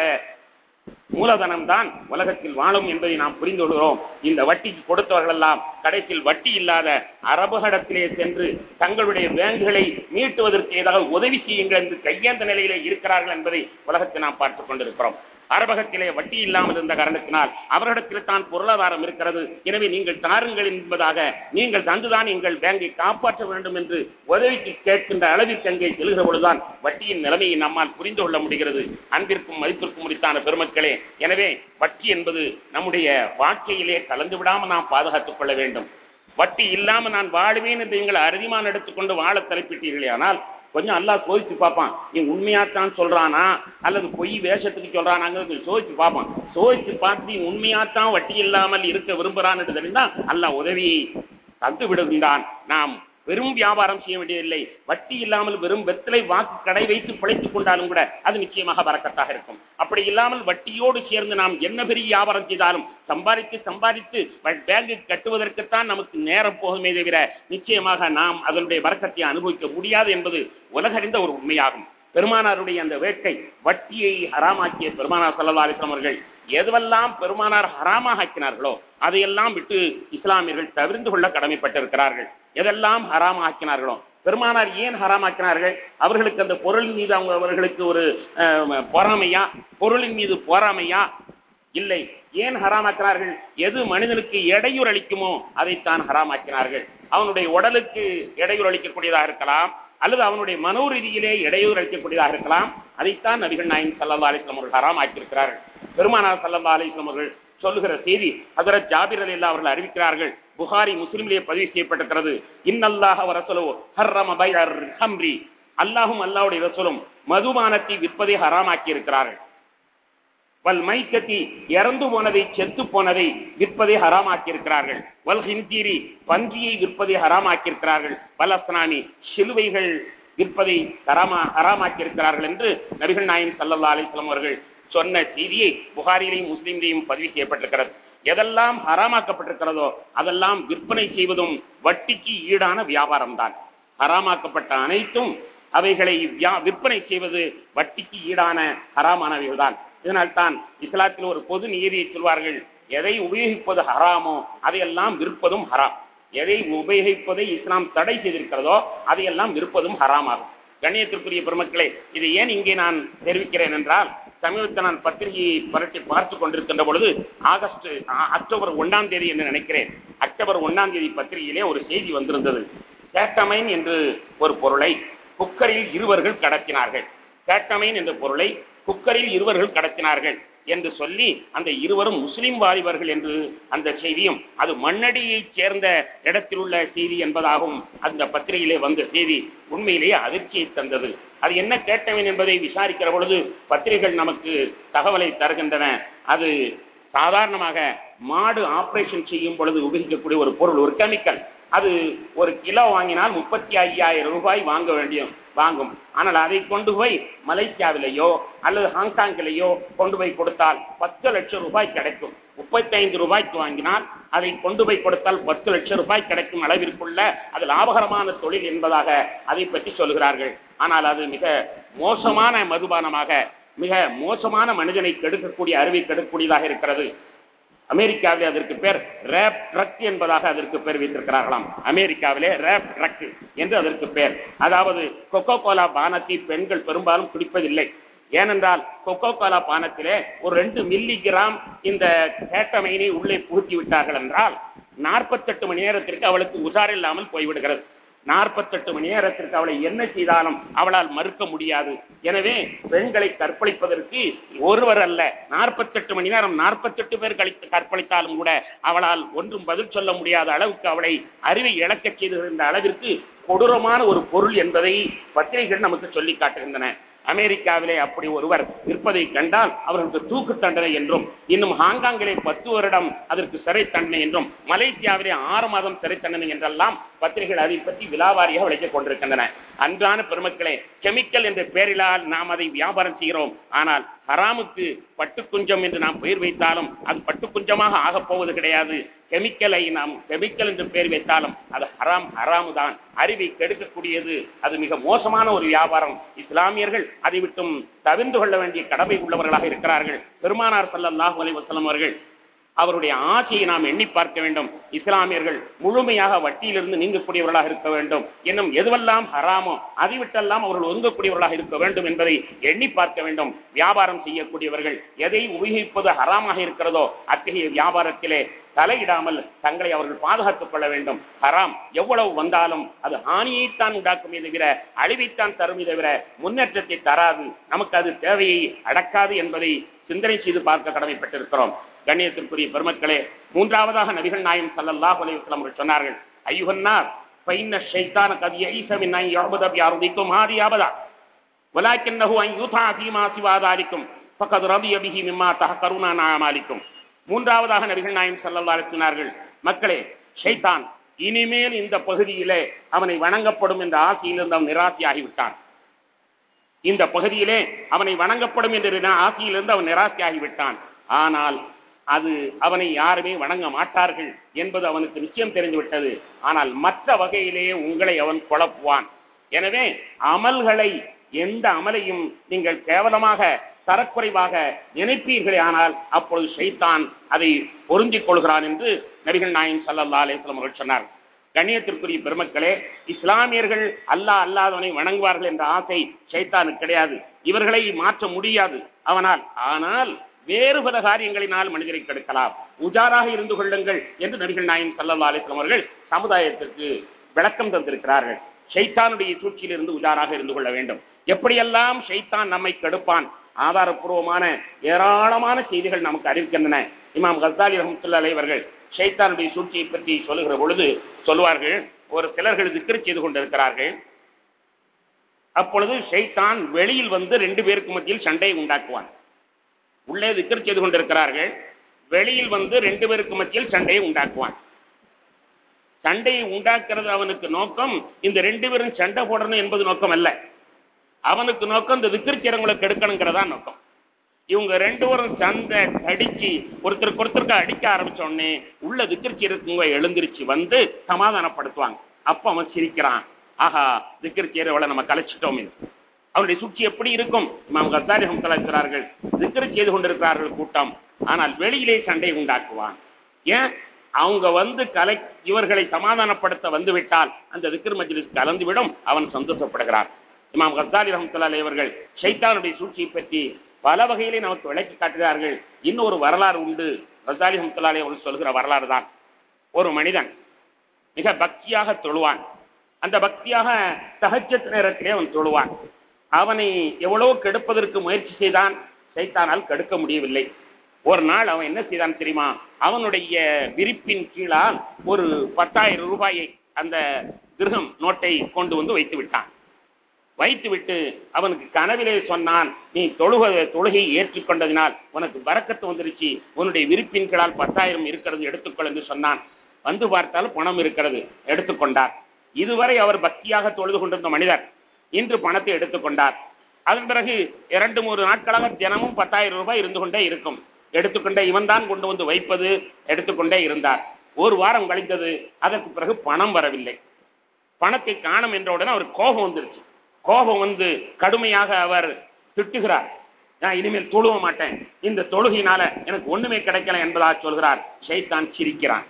மூலதனம் தான் உலகத்தில் வாழும் என்பதை நாம் புரிந்து கொள்கிறோம் இந்த வட்டிக்கு கொடுத்தவர்கள் எல்லாம் கடைசியில் வட்டி இல்லாத அரபுகளிடத்திலே சென்று தங்களுடைய பேங்குகளை மீட்டுவதற்கு ஏதாவது உதவி செய்யுங்கள் என்று கையேந்த நிலையிலே இருக்கிறார்கள் என்பதை உலகத்தை நாம் பார்த்துக் கொண்டிருக்கிறோம் அரபகத்திலே வட்டி இல்லாமல் இருந்த காரணத்தினால் அவரிடத்தில் தான் பொருளாதாரம் இருக்கிறது எனவே நீங்கள் தாருங்கள் என்பதாக நீங்கள் தந்துதான் எங்கள் பேங்கை காப்பாற்ற வேண்டும் என்று உதவிக்கு கேட்கின்ற அளவிற்கு அங்கே செல்கிற பொழுதுதான் வட்டியின் நிலைமையை நம்மால் புரிந்து கொள்ள முடிகிறது அன்பிற்கும் மதிப்பிற்கும் முடித்தான பெருமக்களே எனவே வட்டி என்பது நம்முடைய வாழ்க்கையிலே கலந்து விடாமல் நாம் பாதுகாத்துக் கொள்ள வேண்டும் வட்டி இல்லாம நான் வாழுவேன் என்று நீங்கள் அறுதிமான் எடுத்துக்கொண்டு வாழ தலைப்பிட்டீர்களே ஆனால் கொஞ்சம் அல்லா சோதிச்சு பார்ப்பான் நீ உண்மையாத்தான் சொல்றானா அல்லது பொய் வேஷத்துக்கு சொல்றானாங்கிறது சோதிச்சு பார்ப்பான் சோதிச்சு பார்த்து உண்மையாத்தான் வட்டி இல்லாமல் இருக்க விரும்புறான்னு தெரிந்தா அல்ல உதவியை தந்து விடுகின்றான் நாம் வெறும் வியாபாரம் செய்ய வேண்டியதில்லை வட்டி இல்லாமல் வெறும் வெத்தலை வாக்கு கடை வைத்து பிழைத்துக் கொண்டாலும் கூட அது நிச்சயமாக வரக்கத்தாக இருக்கும் அப்படி இல்லாமல் வட்டியோடு சேர்ந்து நாம் என்ன பெரிய வியாபாரம் செய்தாலும் சம்பாதித்து சம்பாதித்து பேங்கு கட்டுவதற்குத்தான் நமக்கு நேரம் போகுமே தவிர நிச்சயமாக நாம் அதனுடைய வரக்கத்தை அனுபவிக்க முடியாது என்பது உலகறிந்த ஒரு உண்மையாகும் பெருமானாருடைய அந்த வேட்கை வட்டியை ஹராமாக்கிய பெருமானார் சல்லா அலிஸ்லாம் அவர்கள் எதுவெல்லாம் பெருமானார் ஹராமாக ஆக்கினார்களோ அதையெல்லாம் விட்டு இஸ்லாமியர்கள் தவிர்த்து கொள்ள கடமைப்பட்டிருக்கிறார்கள் எதெல்லாம் ஹராம் ஆக்கினார்களோ பெருமானார் ஏன் ஹராமாக்கினார்கள் அவர்களுக்கு அந்த பொருளின் மீது அவங்க அவர்களுக்கு ஒரு பொறாமையா பொருளின் மீது பொறாமையா இல்லை ஏன் ஹராமாக்கினார்கள் எது மனிதனுக்கு இடையூறு அளிக்குமோ அதைத்தான் ஹராமாக்கினார்கள் அவனுடைய உடலுக்கு இடையூறு அளிக்கக்கூடியதாக இருக்கலாம் அல்லது அவனுடைய மனோ ரீதியிலே இடையூறு அளிக்கக்கூடியதாக இருக்கலாம் அதைத்தான் நபிகள் நாயன் சல்லா அலிஸ்லாம் அவர்கள் ஹராமாக்கியிருக்கிறார்கள் பெருமானார் சல்லா அலிஸ்லாம் அவர்கள் சொல்லுகிற செய்தி அதரத் ஜாபிர் அலி அவர்கள் அறிவிக்கிறார்கள் புகாரி முஸ்லிமிலே பதிவு செய்யப்பட்டிருக்கிறது இன்னல்லாஹ ரசலோ ஹர்ரம பைஅர் ஹம்ரி அல்லாஹும் அல்லாஹ்வுடைய ரசூலும் மதுபானத்தை விற்பதை ஹராமாக்கி இருக்கிறார்கள் வல் மைக்கத்தி இறந்து போனதை செத்து போனதை விற்பதை ஹராமாக்கி இருக்கிறார்கள் வல் ஹிந்தீரி பன்றியை விற்பதை ஹராமாக்கி இருக்கிறார்கள் வல் அஸ்னாமி சிலுவைகள் விற்பதை ஹராமா ஹராமாக்கி இருக்கிறார்கள் என்று நபிகள் நாயம் சல்லல்லா அலிஸ்லாம் அவர்கள் சொன்ன செய்தியை புகாரிலையும் முஸ்லிம்லையும் பதிவு செய்யப்பட்டிருக்கிறது எதெல்லாம் ஹராமாக்கப்பட்டிருக்கிறதோ அதெல்லாம் விற்பனை செய்வதும் வட்டிக்கு ஈடான வியாபாரம் தான் ஹராமாக்கப்பட்ட அனைத்தும் அவைகளை விற்பனை செய்வது வட்டிக்கு ஈடான ஹராமானவைகள் தான் இதனால் தான் இஸ்லாத்தில் ஒரு பொது நியதியை சொல்வார்கள் எதை உபயோகிப்பது ஹராமோ அதையெல்லாம் விற்பதும் ஹராம் எதை உபயோகிப்பதை இஸ்லாம் தடை செய்திருக்கிறதோ அதையெல்லாம் விற்பதும் ஹராமாகும் கண்ணியத்திற்குரிய பெருமக்களே இது ஏன் இங்கே நான் தெரிவிக்கிறேன் என்றால் சமீபத்தில் நான் பத்திரிகையை பரட்டி பார்த்து கொண்டிருக்கின்ற பொழுது ஆகஸ்ட் அக்டோபர் ஒன்னாம் தேதி என்று நினைக்கிறேன் அக்டோபர் ஒன்னாம் தேதி பத்திரிகையிலே ஒரு செய்தி வந்திருந்தது கேட்டமைன் என்று ஒரு பொருளை குக்கரில் இருவர்கள் கடத்தினார்கள் கேட்டமைன் என்ற பொருளை குக்கரில் இருவர்கள் கடத்தினார்கள் என்று சொல்லி அந்த இருவரும் முஸ்லிம் வாலிபர்கள் என்று அந்த செய்தியும் அது மண்ணடியைச் சேர்ந்த இடத்தில் உள்ள செய்தி என்பதாகவும் அந்த பத்திரிகையிலே வந்த செய்தி உண்மையிலேயே அதிர்ச்சியை தந்தது அது என்ன கேட்டவன் என்பதை விசாரிக்கிற பொழுது பத்திரிகைகள் நமக்கு தகவலை தருகின்றன அது சாதாரணமாக மாடு ஆபரேஷன் செய்யும் பொழுது உபயோகிக்கக்கூடிய ஒரு பொருள் ஒரு கெமிக்கல் அது ஒரு கிலோ வாங்கினால் முப்பத்தி ஐயாயிரம் ரூபாய் வாங்க வேண்டிய வாங்கும் ஆனால் அதை கொண்டு போய் மலேசியாவிலேயோ அல்லது ஹாங்காங்கிலேயோ கொண்டு போய் கொடுத்தால் பத்து லட்சம் ரூபாய் கிடைக்கும் முப்பத்தி ஐந்து ரூபாய்க்கு வாங்கினால் அதை கொண்டு போய் கொடுத்தால் பத்து லட்சம் ரூபாய் கிடைக்கும் அளவிற்குள்ள அது லாபகரமான தொழில் என்பதாக அதை பற்றி சொல்கிறார்கள் ஆனால் அது மிக மோசமான மதுபானமாக மிக மோசமான மனிதனை கெடுக்கக்கூடிய அறிவை கெடுக்கக்கூடியதாக இருக்கிறது அமெரிக்காவிலே அதற்கு பேர் ரேப் ட்ரக் என்பதாக அதற்கு பேர் வைத்திருக்கிறார்களாம் அமெரிக்காவிலே ரேப் ட்ரக் என்று அதற்கு பேர் அதாவது கொக்கோ கோலா பானத்தை பெண்கள் பெரும்பாலும் குடிப்பதில்லை ஏனென்றால் கொக்கோ கோலா பானத்திலே ஒரு ரெண்டு மில்லி கிராம் இந்த கேட்டமைனை உள்ளே புகுத்தி விட்டார்கள் என்றால் நாற்பத்தெட்டு மணி நேரத்திற்கு அவளுக்கு உசார் இல்லாமல் போய்விடுகிறது நாற்பத்தெட்டு மணி நேரத்திற்கு அவளை என்ன செய்தாலும் அவளால் மறுக்க முடியாது எனவே பெண்களை கற்பழிப்பதற்கு ஒருவர் அல்ல நாற்பத்தெட்டு மணி நேரம் நாற்பத்தெட்டு பேர் கழித்து கற்பழித்தாலும் கூட அவளால் ஒன்றும் பதில் சொல்ல முடியாத அளவுக்கு அவளை அறிவை இழக்கச் செய்திருந்த அளவிற்கு கொடூரமான ஒரு பொருள் என்பதை பத்திரிகைகள் நமக்கு சொல்லி காட்டுகின்றன அமெரிக்காவிலே அப்படி ஒருவர் இருப்பதை கண்டால் அவர்களுக்கு தூக்கு தண்டனை என்றும் இன்னும் ஹாங்காங்கிலே பத்து வருடம் அதற்கு சிறை தண்டனை என்றும் மலேசியாவிலே ஆறு மாதம் சிறை தண்டனை என்றெல்லாம் பத்திரிகைகள் அதை பற்றி விலாவாரியாக விளைத்துக் கொண்டிருக்கின்றன அன்றான பெருமக்களே கெமிக்கல் என்ற பெயரிலால் நாம் அதை வியாபாரம் செய்கிறோம் ஆனால் ஹராமுக்கு பட்டுக்குஞ்சம் என்று நாம் பெயர் வைத்தாலும் அது பட்டுக்குஞ்சமாக ஆகப் போவது கிடையாது கெமிக்கலை நாம் கெமிக்கல் என்று பெயர் வைத்தாலும் அது ஹராம் ஹராமு தான் அறிவை கெடுக்கக்கூடியது அது மிக மோசமான ஒரு வியாபாரம் இஸ்லாமியர்கள் அதை விட்டும் தவிர்ந்து கொள்ள வேண்டிய கடமை உள்ளவர்களாக இருக்கிறார்கள் பெருமானார் சல்லல்லாஹு அலைஹி வஸல்லம் அவர்கள் அவருடைய ஆசையை நாம் எண்ணி பார்க்க வேண்டும் இஸ்லாமியர்கள் முழுமையாக வட்டியிலிருந்து நீங்கக்கூடியவர்களாக இருக்க வேண்டும் இன்னும் எதுவெல்லாம் ஹராமோ அதை விட்டெல்லாம் அவர்கள் ஒதுங்கக்கூடியவர்களாக இருக்க வேண்டும் என்பதை எண்ணி பார்க்க வேண்டும் வியாபாரம் செய்யக்கூடியவர்கள் எதை உபயோகிப்பது ஹராமாக இருக்கிறதோ அத்தகைய வியாபாரத்திலே தலையிடாமல் தங்களை அவர்கள் பாதுகாத்துக் கொள்ள வேண்டும் ஹராம் எவ்வளவு வந்தாலும் அது ஹானியைத்தான் உண்டாக்குமே தவிர அழிவைத்தான் தருமே தவிர முன்னேற்றத்தை தராது நமக்கு அது தேவையை அடக்காது என்பதை சிந்தனை செய்து பார்க்க கடமைப்பட்டிருக்கிறோம் கண்ணியத்திற்குரிய பெருமக்களே மூன்றாவதாக நபிகள் நாயம் சல்லல்லாஹு அலைஹி வஸல்லம் அவர்கள் சொன்னார்கள் ஐயுஹன்னார் ஃபைன்ன ஷைத்தான கத் யஈஸ மின் அன் யஅபுத பிஅர்திக்கும் ஹாதி அபதா வலாக்கின்னஹு அன் யுதா ஃபீமா சிவா தாலிக்கும் ஃபகத் ரபிய பிஹி மிம்மா தஹக்கருனா நஅமாலிக்கும் மூன்றாவதாக நபிகள் நாயம் ஸல்லல்லாஹு அலைஹி சொன்னார்கள் மக்களே ஷைத்தான் இனிமேல் இந்த பகுதியிலே அவனை வணங்கப்படும் என்ற ஆசையிலிருந்து அவன் நிராசையாகி விட்டான் இந்த பகுதியிலே அவனை வணங்கப்படும் என்ற ஆசையிலிருந்து அவன் நிராசையாகி விட்டான் ஆனால் அது அவனை யாருமே வணங்க மாட்டார்கள் என்பது அவனுக்கு நிச்சயம் தெரிந்துவிட்டது ஆனால் மற்ற வகையிலேயே உங்களை அவன் குழப்புவான் எனவே அமல்களை எந்த அமலையும் நீங்கள் கேவலமாக தரக்குறைவாக நினைப்பீர்களே ஆனால் அப்பொழுது ஷைத்தான் அதை பொருந்திக் கொள்கிறான் என்று நபிகள் நாயம் சல்லல்லா அலிஸ்லாம் அவர்கள் சொன்னார் கண்ணியத்திற்குரிய பெருமக்களே இஸ்லாமியர்கள் அல்லாஹ் அல்லாதவனை வணங்குவார்கள் என்ற ஆசை ஷைத்தானுக்கு கிடையாது இவர்களை மாற்ற முடியாது அவனால் ஆனால் வேறு பல காரியங்களினால் மனிதரை கெடுக்கலாம் உஜாராக இருந்து கொள்ளுங்கள் என்று நபிகள் நாயம் சல்லல்லா அலிஸ்லாம் அவர்கள் சமுதாயத்திற்கு விளக்கம் தந்திருக்கிறார்கள் ஷைத்தானுடைய சூழ்ச்சியிலிருந்து உஜாராக இருந்து கொள்ள வேண்டும் எப்படியெல்லாம் ஷைத்தான் நம்மை கெடுப்பான் ஆதாரப்பூர்வமான ஏராளமான செய்திகள் நமக்கு அறிவிக்கின்றன இமாம் கசாலி ரஹமத்துல்லா அவர்கள் ஷைத்தானுடைய சூழ்ச்சியை பற்றி சொல்லுகிற பொழுது சொல்லுவார்கள் ஒரு சிலர்கள் திக்கிரி செய்து கொண்டிருக்கிறார்கள் அப்பொழுது ஷைத்தான் வெளியில் வந்து ரெண்டு பேருக்கு மத்தியில் சண்டையை உண்டாக்குவான் உள்ளே திக்கர் செய்து கொண்டிருக்கிறார்கள் வெளியில் வந்து ரெண்டு பேருக்கு மத்தியில் சண்டையை உண்டாக்குவான் சண்டையை உண்டாக்குறது அவனுக்கு நோக்கம் இந்த ரெண்டு பேரும் சண்டை போடணும் என்பது நோக்கம் அல்ல அவனுக்கு நோக்கம் இந்த விக்கிரிச்சரங்களை கெடுக்கணுங்கிறதா நோக்கம் இவங்க ரெண்டு பேரும் சண்டை அடிச்சு ஒருத்தருக்கு ஒருத்தருக்கு அடிக்க ஆரம்பிச்ச உடனே உள்ள திக்கிரிச்சி இருக்குங்க எழுந்திருச்சு வந்து சமாதானப்படுத்துவாங்க அப்ப அவன் சிரிக்கிறான் ஆஹா திக்கிரிச்சேரவளை நம்ம கலைச்சிட்டோம் அவருடைய சூழ்ச்சி எப்படி இருக்கும் இமாம் கத்தாரி இருக்கிறார்கள் திக்கிரி செய்து கொண்டிருக்கிறார்கள் கூட்டம் ஆனால் வெளியிலே சண்டை உண்டாக்குவான் ஏன் அவங்க வந்து கலை இவர்களை சமாதானப்படுத்த வந்து விட்டால் அந்த திக்ர் மஜ்லிஸ் கலந்துவிடும் அவன் சந்தோஷப்படுகிறான் இமாம் கத்தாலி ரஹமத்துல்லாலே அவர்கள் ஷைத்தானுடைய சூழ்ச்சியை பற்றி பல வகையிலே நமக்கு விளக்கி காட்டுகிறார்கள் இன்னொரு வரலாறு உண்டு கத்தாலி ரஹமத்துல்லாலே அவர்கள் சொல்கிற வரலாறு தான் ஒரு மனிதன் மிக பக்தியாக தொழுவான் அந்த பக்தியாக தகச்சத் நேரத்திலே அவன் தொழுவான் அவனை எவ்வளவு கெடுப்பதற்கு முயற்சி செய்தான் சைத்தானால் கெடுக்க முடியவில்லை ஒரு நாள் அவன் என்ன செய்தான் தெரியுமா அவனுடைய விரிப்பின் கீழால் ஒரு பத்தாயிரம் ரூபாயை அந்த கிரகம் நோட்டை கொண்டு வந்து வைத்து விட்டான் வைத்துவிட்டு அவனுக்கு கனவிலே சொன்னான் நீ தொழுக தொழுகை ஏற்றுக்கொண்டதினால் உனக்கு வரக்கத்து வந்துருச்சு உன்னுடைய விரிப்பின் கீழால் பத்தாயிரம் இருக்கிறது எடுத்துக்கொள் என்று சொன்னான் வந்து பார்த்தால் பணம் இருக்கிறது எடுத்துக்கொண்டார் இதுவரை அவர் பக்தியாக தொழுது கொண்டிருந்த மனிதர் இன்று பணத்தை எடுத்துக்கொண்டார் அதன் பிறகு இரண்டு மூன்று நாட்களாக தினமும் பத்தாயிரம் ரூபாய் இருந்து கொண்டே இருக்கும் எடுத்துக்கொண்டே இவன் தான் கொண்டு வந்து வைப்பது எடுத்துக்கொண்டே இருந்தார் ஒரு வாரம் கழிந்தது அதற்கு பிறகு பணம் வரவில்லை பணத்தை காணும் என்றவுடன் அவர் கோபம் வந்துருச்சு கோபம் வந்து கடுமையாக அவர் திட்டுகிறார் நான் இனிமேல் தொழுவ மாட்டேன் இந்த தொழுகையினால எனக்கு ஒண்ணுமே கிடைக்கல என்பதாக சொல்கிறார் ஷைத்தான் சிரிக்கிறான்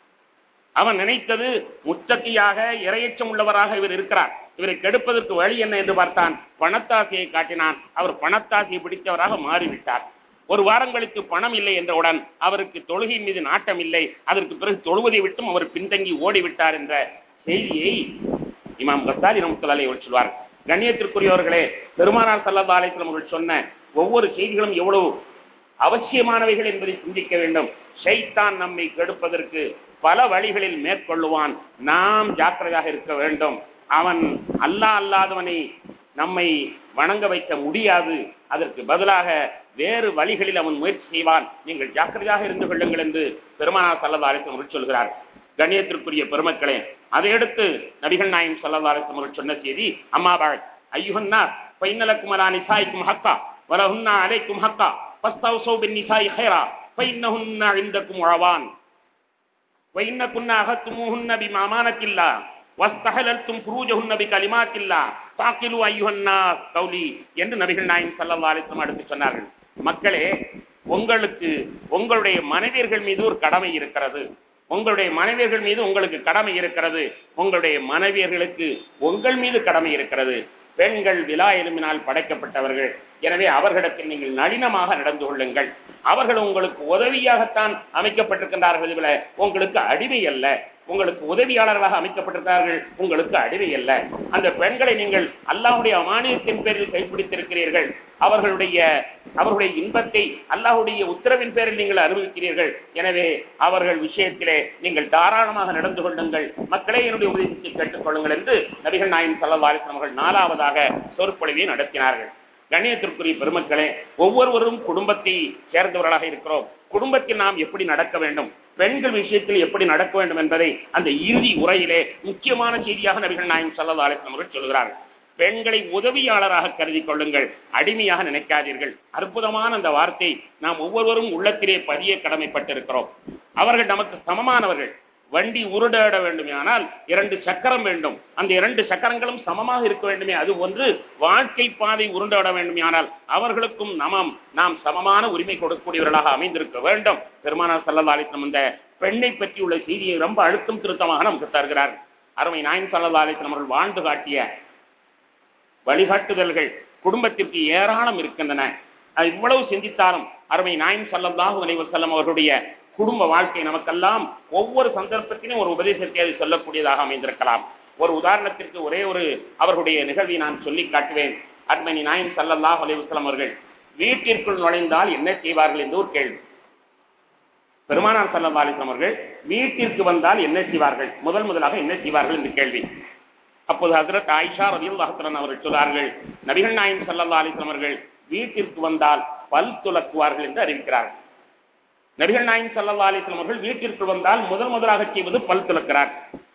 அவன் நினைத்தது முத்தத்தியாக இரையச்சம் உள்ளவராக இவர் இருக்கிறார் இவரை கெடுப்பதற்கு வழி என்ன என்று பார்த்தான் பணத்தாசையை காட்டினான் அவர் பணத்தாசையை பிடித்தவராக மாறிவிட்டார் ஒரு வாரம் கழித்து பணம் இல்லை என்றவுடன் அவருக்கு தொழுகையின் மீது நாட்டம் இல்லை அதற்கு பிறகு தொழுவதை விட்டும் அவர் பின்தங்கி ஓடிவிட்டார் என்ற செய்தியை இமாம் கத்தாலி ரமத்துலாலை சொல்வார் கண்ணியத்திற்குரியவர்களே பெருமானார் சல்லா அலிஸ்லாம் அவர்கள் சொன்ன ஒவ்வொரு செய்திகளும் எவ்வளவு அவசியமானவைகள் என்பதை சிந்திக்க வேண்டும் ஷைத்தான் நம்மை கெடுப்பதற்கு பல வழிகளில் மேற்கொள்ளுவான் நாம் ஜாக்கிரதையாக இருக்க வேண்டும் அவன் அல்லா அல்லாதவனை நம்மை வணங்க வைக்க முடியாது அதற்கு பதிலாக வேறு வழிகளில் அவன் முயற்சி செய்வான் நீங்கள் ஜாக்கிரதையாக இருந்து கொள்ளுங்கள் என்று பெருமானார் சல்லா அலிஸ்லாம் அவர்கள் சொல்கிறார் கண்ணியத்திற்குரிய பெருமக்களே அதையடுத்து நபிகள் நாயம் சல்லா அலிஸ்லாம் அவர்கள் சொன்ன செய்தி அம்மாபாள் ஐயுஹன்னா பைன்னலக்கும் அலா நிசாய்க்கும் ஹக்கா வலஹுன்னா அலைக்கும் ஹக்கா பஸ்தௌசௌ பின் நிசாய் ஹைரா பைன்னஹுன்னா இந்தக்கும் உழவான் وإن كنا أخذتموهن بمامانة الله واستحللتم فروجهن بكلمات الله فاقلوا أيها الناس قولي என்று நபிகள் நாயம் ஸல்லல்லாஹு அலைஹி வஸல்லம் அடுத்து சொன்னார்கள் மக்களே உங்களுக்கு உங்களுடைய மனைவியர்கள் மீது ஒரு கடமை இருக்கிறது உங்களுடைய மனைவியர்கள் மீது உங்களுக்கு கடமை இருக்கிறது உங்களுடைய மனைவியர்களுக்கு உங்கள் மீது கடமை இருக்கிறது பெண்கள் விழா எலும்பினால் படைக்கப்பட்டவர்கள் எனவே அவர்களிடத்தில் நீங்கள் நளினமாக நடந்து கொள்ளுங்கள் அவர்கள் உங்களுக்கு உதவியாகத்தான் அமைக்கப்பட்டிருக்கின்றார்கள் இதுல உங்களுக்கு அடிமை அல்ல உங்களுக்கு உதவியாளர்களாக அமைக்கப்பட்டிருக்கிறார்கள் உங்களுக்கு அடிமை அல்ல அந்த பெண்களை நீங்கள் அல்லாஹுடைய அமானியத்தின் பேரில் கைப்பிடித்திருக்கிறீர்கள் அவர்களுடைய அவர்களுடைய இன்பத்தை அல்லாஹுடைய உத்தரவின் பேரில் நீங்கள் அனுபவிக்கிறீர்கள் எனவே அவர்கள் விஷயத்திலே நீங்கள் தாராளமாக நடந்து கொள்ளுங்கள் மக்களே என்னுடைய உதவிக்கு கேட்டுக்கொள்ளுங்கள் என்று நபிகள் நாயின் சல்லவாலிசம் அவர்கள் நாலாவதாக சொற்பொழிவை நடத்தினார்கள் கண்ணியத்திற்குரிய பெருமக்களே ஒவ்வொருவரும் குடும்பத்தை சேர்ந்தவர்களாக இருக்கிறோம் குடும்பத்தில் நாம் எப்படி நடக்க வேண்டும் பெண்கள் விஷயத்தில் எப்படி நடக்க வேண்டும் என்பதை அந்த இறுதி உரையிலே முக்கியமான செய்தியாக நபிகள் நாயம் சல்லா அலிஸ்லாம் அவர்கள் சொல்கிறார்கள் பெண்களை உதவியாளராக கருதி கொள்ளுங்கள் அடிமையாக நினைக்காதீர்கள் அற்புதமான அந்த வார்த்தை நாம் ஒவ்வொருவரும் உள்ளத்திலே பதிய கடமைப்பட்டிருக்கிறோம் அவர்கள் நமக்கு சமமானவர்கள் வண்டி உருடாட வேண்டுமே ஆனால் இரண்டு சக்கரம் வேண்டும் அந்த இரண்டு சக்கரங்களும் சமமாக இருக்க வேண்டுமே அது ஒன்று வாழ்க்கை பாதை உருண்டாட வேண்டுமே ஆனால் அவர்களுக்கும் நமம் நாம் சமமான உரிமை கொடுக்கக்கூடியவர்களாக அமைந்திருக்க வேண்டும் பெருமானார் சல்லல்லா அலிஸ்லம் இந்த பெண்ணை பற்றி உள்ள செய்தியை ரொம்ப அழுத்தம் திருத்தமாக நமக்கு தருகிறார் அருமை நாயன் சல்லல்லா அலிஸ்லம் அவர்கள் வாழ்ந்து காட்டிய வழிகாட்டுதல்கள் குடும்பத்திற்கு ஏராளம் இருக்கின்றன அது இவ்வளவு சிந்தித்தாலும் அருமை நாயன் சல்லல்லாஹு அலைவசல்லம் அவர்களுடைய குடும்ப வாழ்க்கை நமக்கெல்லாம் ஒவ்வொரு சந்தர்ப்பத்திலும் ஒரு உபதேசத்தை அது சொல்லக்கூடியதாக அமைந்திருக்கலாம் ஒரு உதாரணத்திற்கு ஒரே ஒரு அவர்களுடைய நிகழ்வை நான் சொல்லி காட்டுவேன் அருமணி நாயம் சல்லல்லாஹ் அலைவசலம் அவர்கள் வீட்டிற்குள் நுழைந்தால் என்ன செய்வார்கள் என்று ஒரு கேள்வி பெருமானார் சல்லா அலிஸ்லாம் அவர்கள் வீட்டிற்கு வந்தால் என்ன செய்வார்கள் முதல் முதலாக என்ன செய்வார்கள் என்று கேள்வி அப்போது ஹசரத் ஆயிஷா ரதியுல் அஹத்தரன் அவர்கள் சொன்னார்கள் நபிகள் நாயம் சல்லா அலிஸ்லாம் அவர்கள் வீட்டிற்கு வந்தால் பல் துலக்குவார்கள் என்று அறிவிக்கிறார்கள் நபிகள் நாயின் சல்லா அலிஸ்லாம் அவர்கள் வீட்டிற்கு வந்தால் முதல் முதலாக செய்வது பல் துலக்கிறார்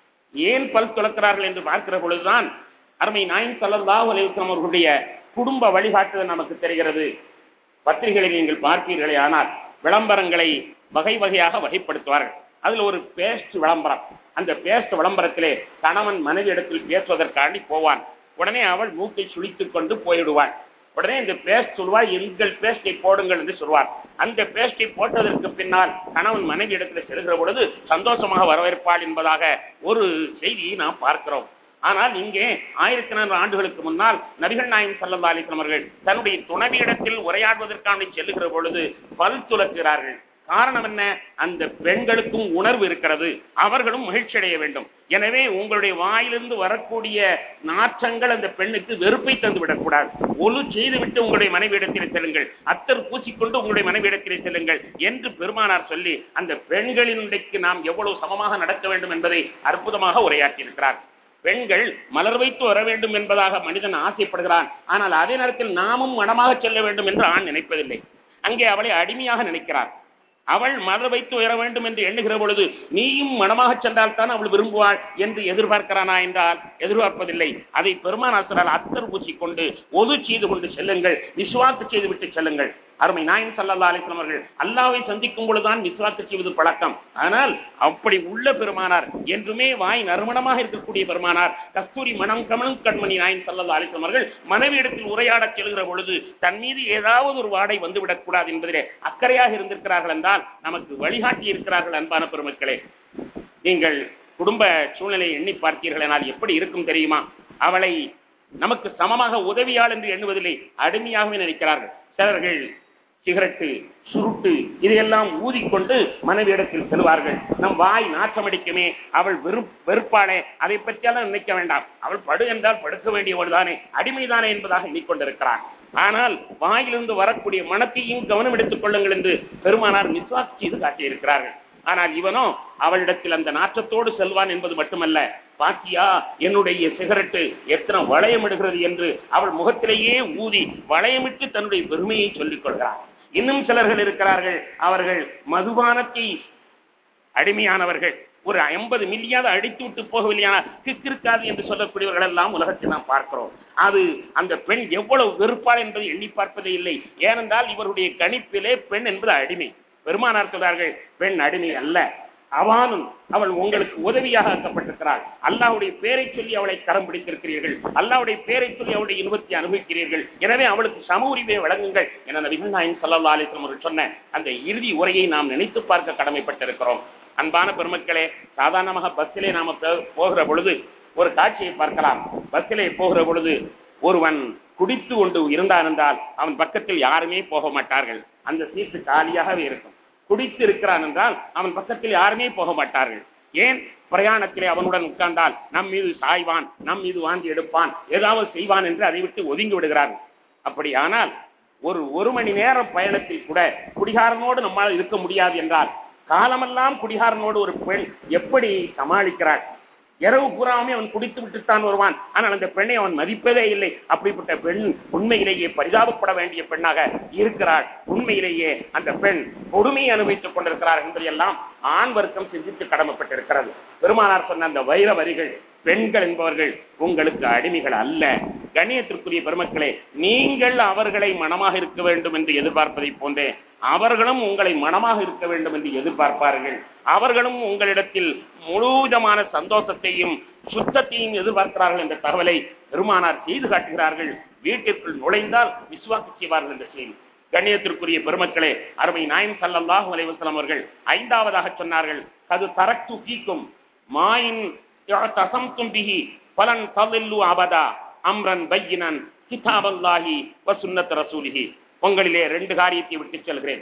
ஏன் பல் துலக்கிறார்கள் என்று பார்க்கிற பொழுதுதான் அருமை நாயின் சல்லா அலிஸ்லாம் அவர்களுடைய குடும்ப வழிகாட்டுதல் நமக்கு தெரிகிறது பத்திரிகைகளில் நீங்கள் பார்ப்பீர்களே ஆனால் விளம்பரங்களை வகை வகையாக வகைப்படுத்துவார்கள் அதுல ஒரு பேஸ்ட் விளம்பரம் அந்த பேஸ்ட் விளம்பரத்திலே கணவன் மனைவி இடத்தில் பேசுவதற்காண்டி போவான் உடனே அவள் மூக்கை சுழித்துக் கொண்டு போயிடுவாள் உடனே இந்த பேஸ்ட் சொல்வார் எங்கள் பேஸ்டை போடுங்கள் என்று சொல்வார் அந்த பேஸ்டை போட்டதற்கு பின்னால் கணவன் மனைவி இடத்துல செல்கிற பொழுது சந்தோஷமாக வரவேற்பாள் என்பதாக ஒரு செய்தியை நாம் பார்க்கிறோம் ஆனால் இங்கே ஆயிரத்தி நானூறு ஆண்டுகளுக்கு முன்னால் நபிகள் நாயம் சல்லா அலிஸ்லாம் அவர்கள் தன்னுடைய துணைவியிடத்தில் உரையாடுவதற்கான செல்லுகிற பொழுது பல் துலக்கிறார்கள் காரணம் என்ன அந்த பெண்களுக்கும் உணர்வு இருக்கிறது அவர்களும் மகிழ்ச்சி அடைய வேண்டும் எனவே உங்களுடைய வாயிலிருந்து வரக்கூடிய நாற்றங்கள் அந்த பெண்ணுக்கு வெறுப்பை தந்து விடக்கூடாது ஒலு செய்துவிட்டு உங்களுடைய மனைவியிடத்தில் செல்லுங்கள் அத்தர் பூசிக்கொண்டு உங்களுடைய மனைவியிடத்தில் செல்லுங்கள் என்று பெருமானார் சொல்லி அந்த பெண்களினுடைக்கு நாம் எவ்வளவு சமமாக நடக்க வேண்டும் என்பதை அற்புதமாக உரையாற்றியிருக்கிறார் பெண்கள் மலர் வைத்து வர வேண்டும் என்பதாக மனிதன் ஆசைப்படுகிறான் ஆனால் அதே நேரத்தில் நாமும் மனமாக செல்ல வேண்டும் என்று ஆண் நினைப்பதில்லை அங்கே அவளை அடிமையாக நினைக்கிறார் அவள் மலர் வைத்து உயர வேண்டும் என்று எண்ணுகிற பொழுது நீயும் மனமாக சென்றால் தான் அவள் விரும்புவாள் என்று எதிர்பார்க்கிறானா என்றால் எதிர்பார்ப்பதில்லை அதை பெருமானாசரால் அத்தர் பூசிக்கொண்டு ஒது செய்து கொண்டு செல்லுங்கள் விசுவாக்கு செய்து விட்டு செல்லுங்கள் அருமை நாயன் சல்லா அலிஸ்லாம் அவர்கள் அல்லாவை சந்திக்கும் பொழுதுதான் விசுவாக்கு செய்வது பழக்கம் ஆனால் அப்படி உள்ள பெருமானார் என்றுமே வாய் நறுமணமாக இருக்கக்கூடிய பெருமானார் கஸ்தூரி மனம் கமலும் கண்மணி நாயன் சல்லா அலிஸ்லாம் அவர்கள் மனைவியிடத்தில் உரையாடச் செல்கிற பொழுது தன் மீது ஏதாவது ஒரு வாடை வந்துவிடக் கூடாது என்பதிலே அக்கறையாக இருந்திருக்கிறார்கள் என்றால் நமக்கு வழிகாட்டி இருக்கிறார்கள் அன்பான பெருமக்களே நீங்கள் குடும்ப சூழ்நிலையை எண்ணி பார்த்தீர்கள் என்னால் எப்படி இருக்கும் தெரியுமா அவளை நமக்கு சமமாக உதவியாள் என்று எண்ணுவதில்லை அடிமையாகவே நினைக்கிறார்கள் சிலர்கள் சிகரெட்டு சுருட்டு இதையெல்லாம் ஊதிக்கொண்டு மனைவியிடத்தில் செல்வார்கள் நம் வாய் நாற்றமடிக்குமே அவள் வெறு வெறுப்பாளே அதை பற்றியெல்லாம் நினைக்க வேண்டாம் அவள் படு என்றால் படுக்க வேண்டியவள் தானே அடிமைதானே என்பதாக எண்ணிக்கொண்டிருக்கிறான் ஆனால் வாயிலிருந்து வரக்கூடிய மனத்தையும் கவனம் எடுத்துக் கொள்ளுங்கள் என்று பெருமானார் மிஸ்வாக் செய்து காட்டியிருக்கிறார்கள் ஆனால் இவனோ அவளிடத்தில் அந்த நாற்றத்தோடு செல்வான் என்பது மட்டுமல்ல பாத்தியா என்னுடைய சிகரெட்டு எத்தனை வளையமிடுகிறது என்று அவள் முகத்திலேயே ஊதி வளையமிட்டு தன்னுடைய பெருமையை சொல்லிக் கொள்கிறார் இன்னும் சிலர்கள் இருக்கிறார்கள் அவர்கள் மதுபானத்தை அடிமையானவர்கள் ஒரு ஐம்பது மில்லியாவது அடித்து விட்டு போகவில்லையா கிக்கிருக்காது என்று சொல்லக்கூடியவர்கள் எல்லாம் உலகத்தில் நாம் பார்க்கிறோம் அது அந்த பெண் எவ்வளவு வெறுப்பாள் என்பதை எண்ணி பார்ப்பதே இல்லை ஏனென்றால் இவருடைய கணிப்பிலே பெண் என்பது அடிமை பெருமானார் சொல்றார்கள் பெண் அடிமை அல்ல அவானும் அவள் உங்களுக்கு உதவியாக ஆக்கப்பட்டிருக்கிறாள் அல்லாவுடைய பேரை சொல்லி அவளை கரம் பிடித்திருக்கிறீர்கள் அல்லாவுடைய பேரை சொல்லி அவளுடைய இன்பத்தை அனுபவிக்கிறீர்கள் எனவே அவளுக்கு சம உரிமையை வழங்குங்கள் என நபிகள் நாயன் சல்லா அலிஸ்லம் அவர்கள் சொன்ன அந்த இறுதி உரையை நாம் நினைத்து பார்க்க கடமைப்பட்டிருக்கிறோம் அன்பான பெருமக்களே சாதாரணமாக பஸ்ஸிலே நாம போகிற பொழுது ஒரு காட்சியை பார்க்கலாம் பஸ்ஸிலே போகிற பொழுது ஒருவன் குடித்து கொண்டு இருந்தான் என்றால் அவன் பக்கத்தில் யாருமே போக மாட்டார்கள் அந்த சீட்டு காலியாகவே இருக்கும் குடித்து இருக்கிறான் என்றால் அவன் பக்கத்தில் யாருமே போக மாட்டார்கள் ஏன் பிரயாணத்திலே அவனுடன் உட்கார்ந்தால் நம் மீது சாய்வான் நம் மீது வாந்தி எடுப்பான் ஏதாவது செய்வான் என்று அதை விட்டு ஒதுங்கி விடுகிறார்கள் அப்படியானால் ஒரு ஒரு மணி நேரம் பயணத்தில் கூட குடிகாரனோடு நம்மால் இருக்க முடியாது என்றால் காலமெல்லாம் குடிகாரனோடு ஒரு பெண் எப்படி சமாளிக்கிறாள் இரவு பூராமே அவன் குடித்து விட்டுத்தான் வருவான் ஆனால் அந்த பெண்ணை அவன் மதிப்பதே இல்லை அப்படிப்பட்ட பெண் உண்மையிலேயே பரிதாபப்பட வேண்டிய பெண்ணாக இருக்கிறாள் உண்மையிலேயே அந்த பெண் கொடுமையை அனுபவித்துக் கொண்டிருக்கிறார் என்பதையெல்லாம் ஆண் வர்க்கம் சிந்தித்து கடமைப்பட்டிருக்கிறது பெருமானார் சொன்ன அந்த வைர வரிகள் பெண்கள் என்பவர்கள் உங்களுக்கு அடிமைகள் அல்ல கண்ணியத்திற்குரிய பெருமக்களே நீங்கள் அவர்களை மனமாக இருக்க வேண்டும் என்று எதிர்பார்ப்பதை போன்றே அவர்களும் உங்களை மனமாக இருக்க வேண்டும் என்று எதிர்பார்ப்பார்கள் அவர்களும் உங்களிடத்தில் முழுவிதமான சந்தோஷத்தையும் சுத்தத்தையும் எதிர்பார்க்கிறார்கள் என்ற தகவலை பெருமானார் செய்து காட்டுகிறார்கள் வீட்டிற்குள் நுழைந்தால் விசுவாக்கு செய்வார்கள் என்ற செய்தி கண்ணியத்திற்குரிய பெருமக்களே அருமை நாயம் சல்லல்லாஹு அலைவசலம் அவர்கள் ஐந்தாவதாக சொன்னார்கள் அது தரக்கு கீக்கும் மாயின் தசம்தும் பிஹி பலன் தவில்லு அபதா அம்ரன் பையினன் கிதாபல்லாஹி வசுன்னத் ரசூலிஹி உங்களிலே ரெண்டு காரியத்தை விட்டு செல்கிறேன்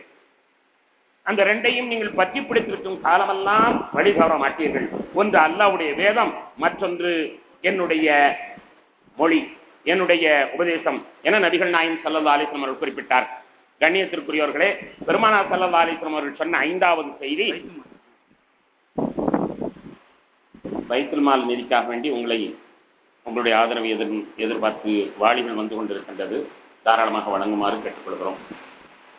அந்த ரெண்டையும் நீங்கள் பற்றி பிடித்திருக்கும் காலமெல்லாம் வழி தவற மாட்டீர்கள் ஒன்று அல்லாவுடைய வேதம் மற்றொன்று என்னுடைய மொழி என்னுடைய உபதேசம் என நபிகள் நாயம் சல்லா அலிஸ்லம் அவர்கள் குறிப்பிட்டார் கண்ணியத்திற்குரியவர்களே பெருமானா சல்லா அலிஸ்லம் அவர்கள் சொன்ன ஐந்தாவது செய்தி பைத்துல்மால் நிதிக்காக வேண்டி உங்களை உங்களுடைய ஆதரவை எதிர் எதிர்பார்த்து வாளிகள் வந்து கொண்டிருக்கின்றது தாராளமாக வழங்குமாறு கேட்டுக்கொள்கிறோம்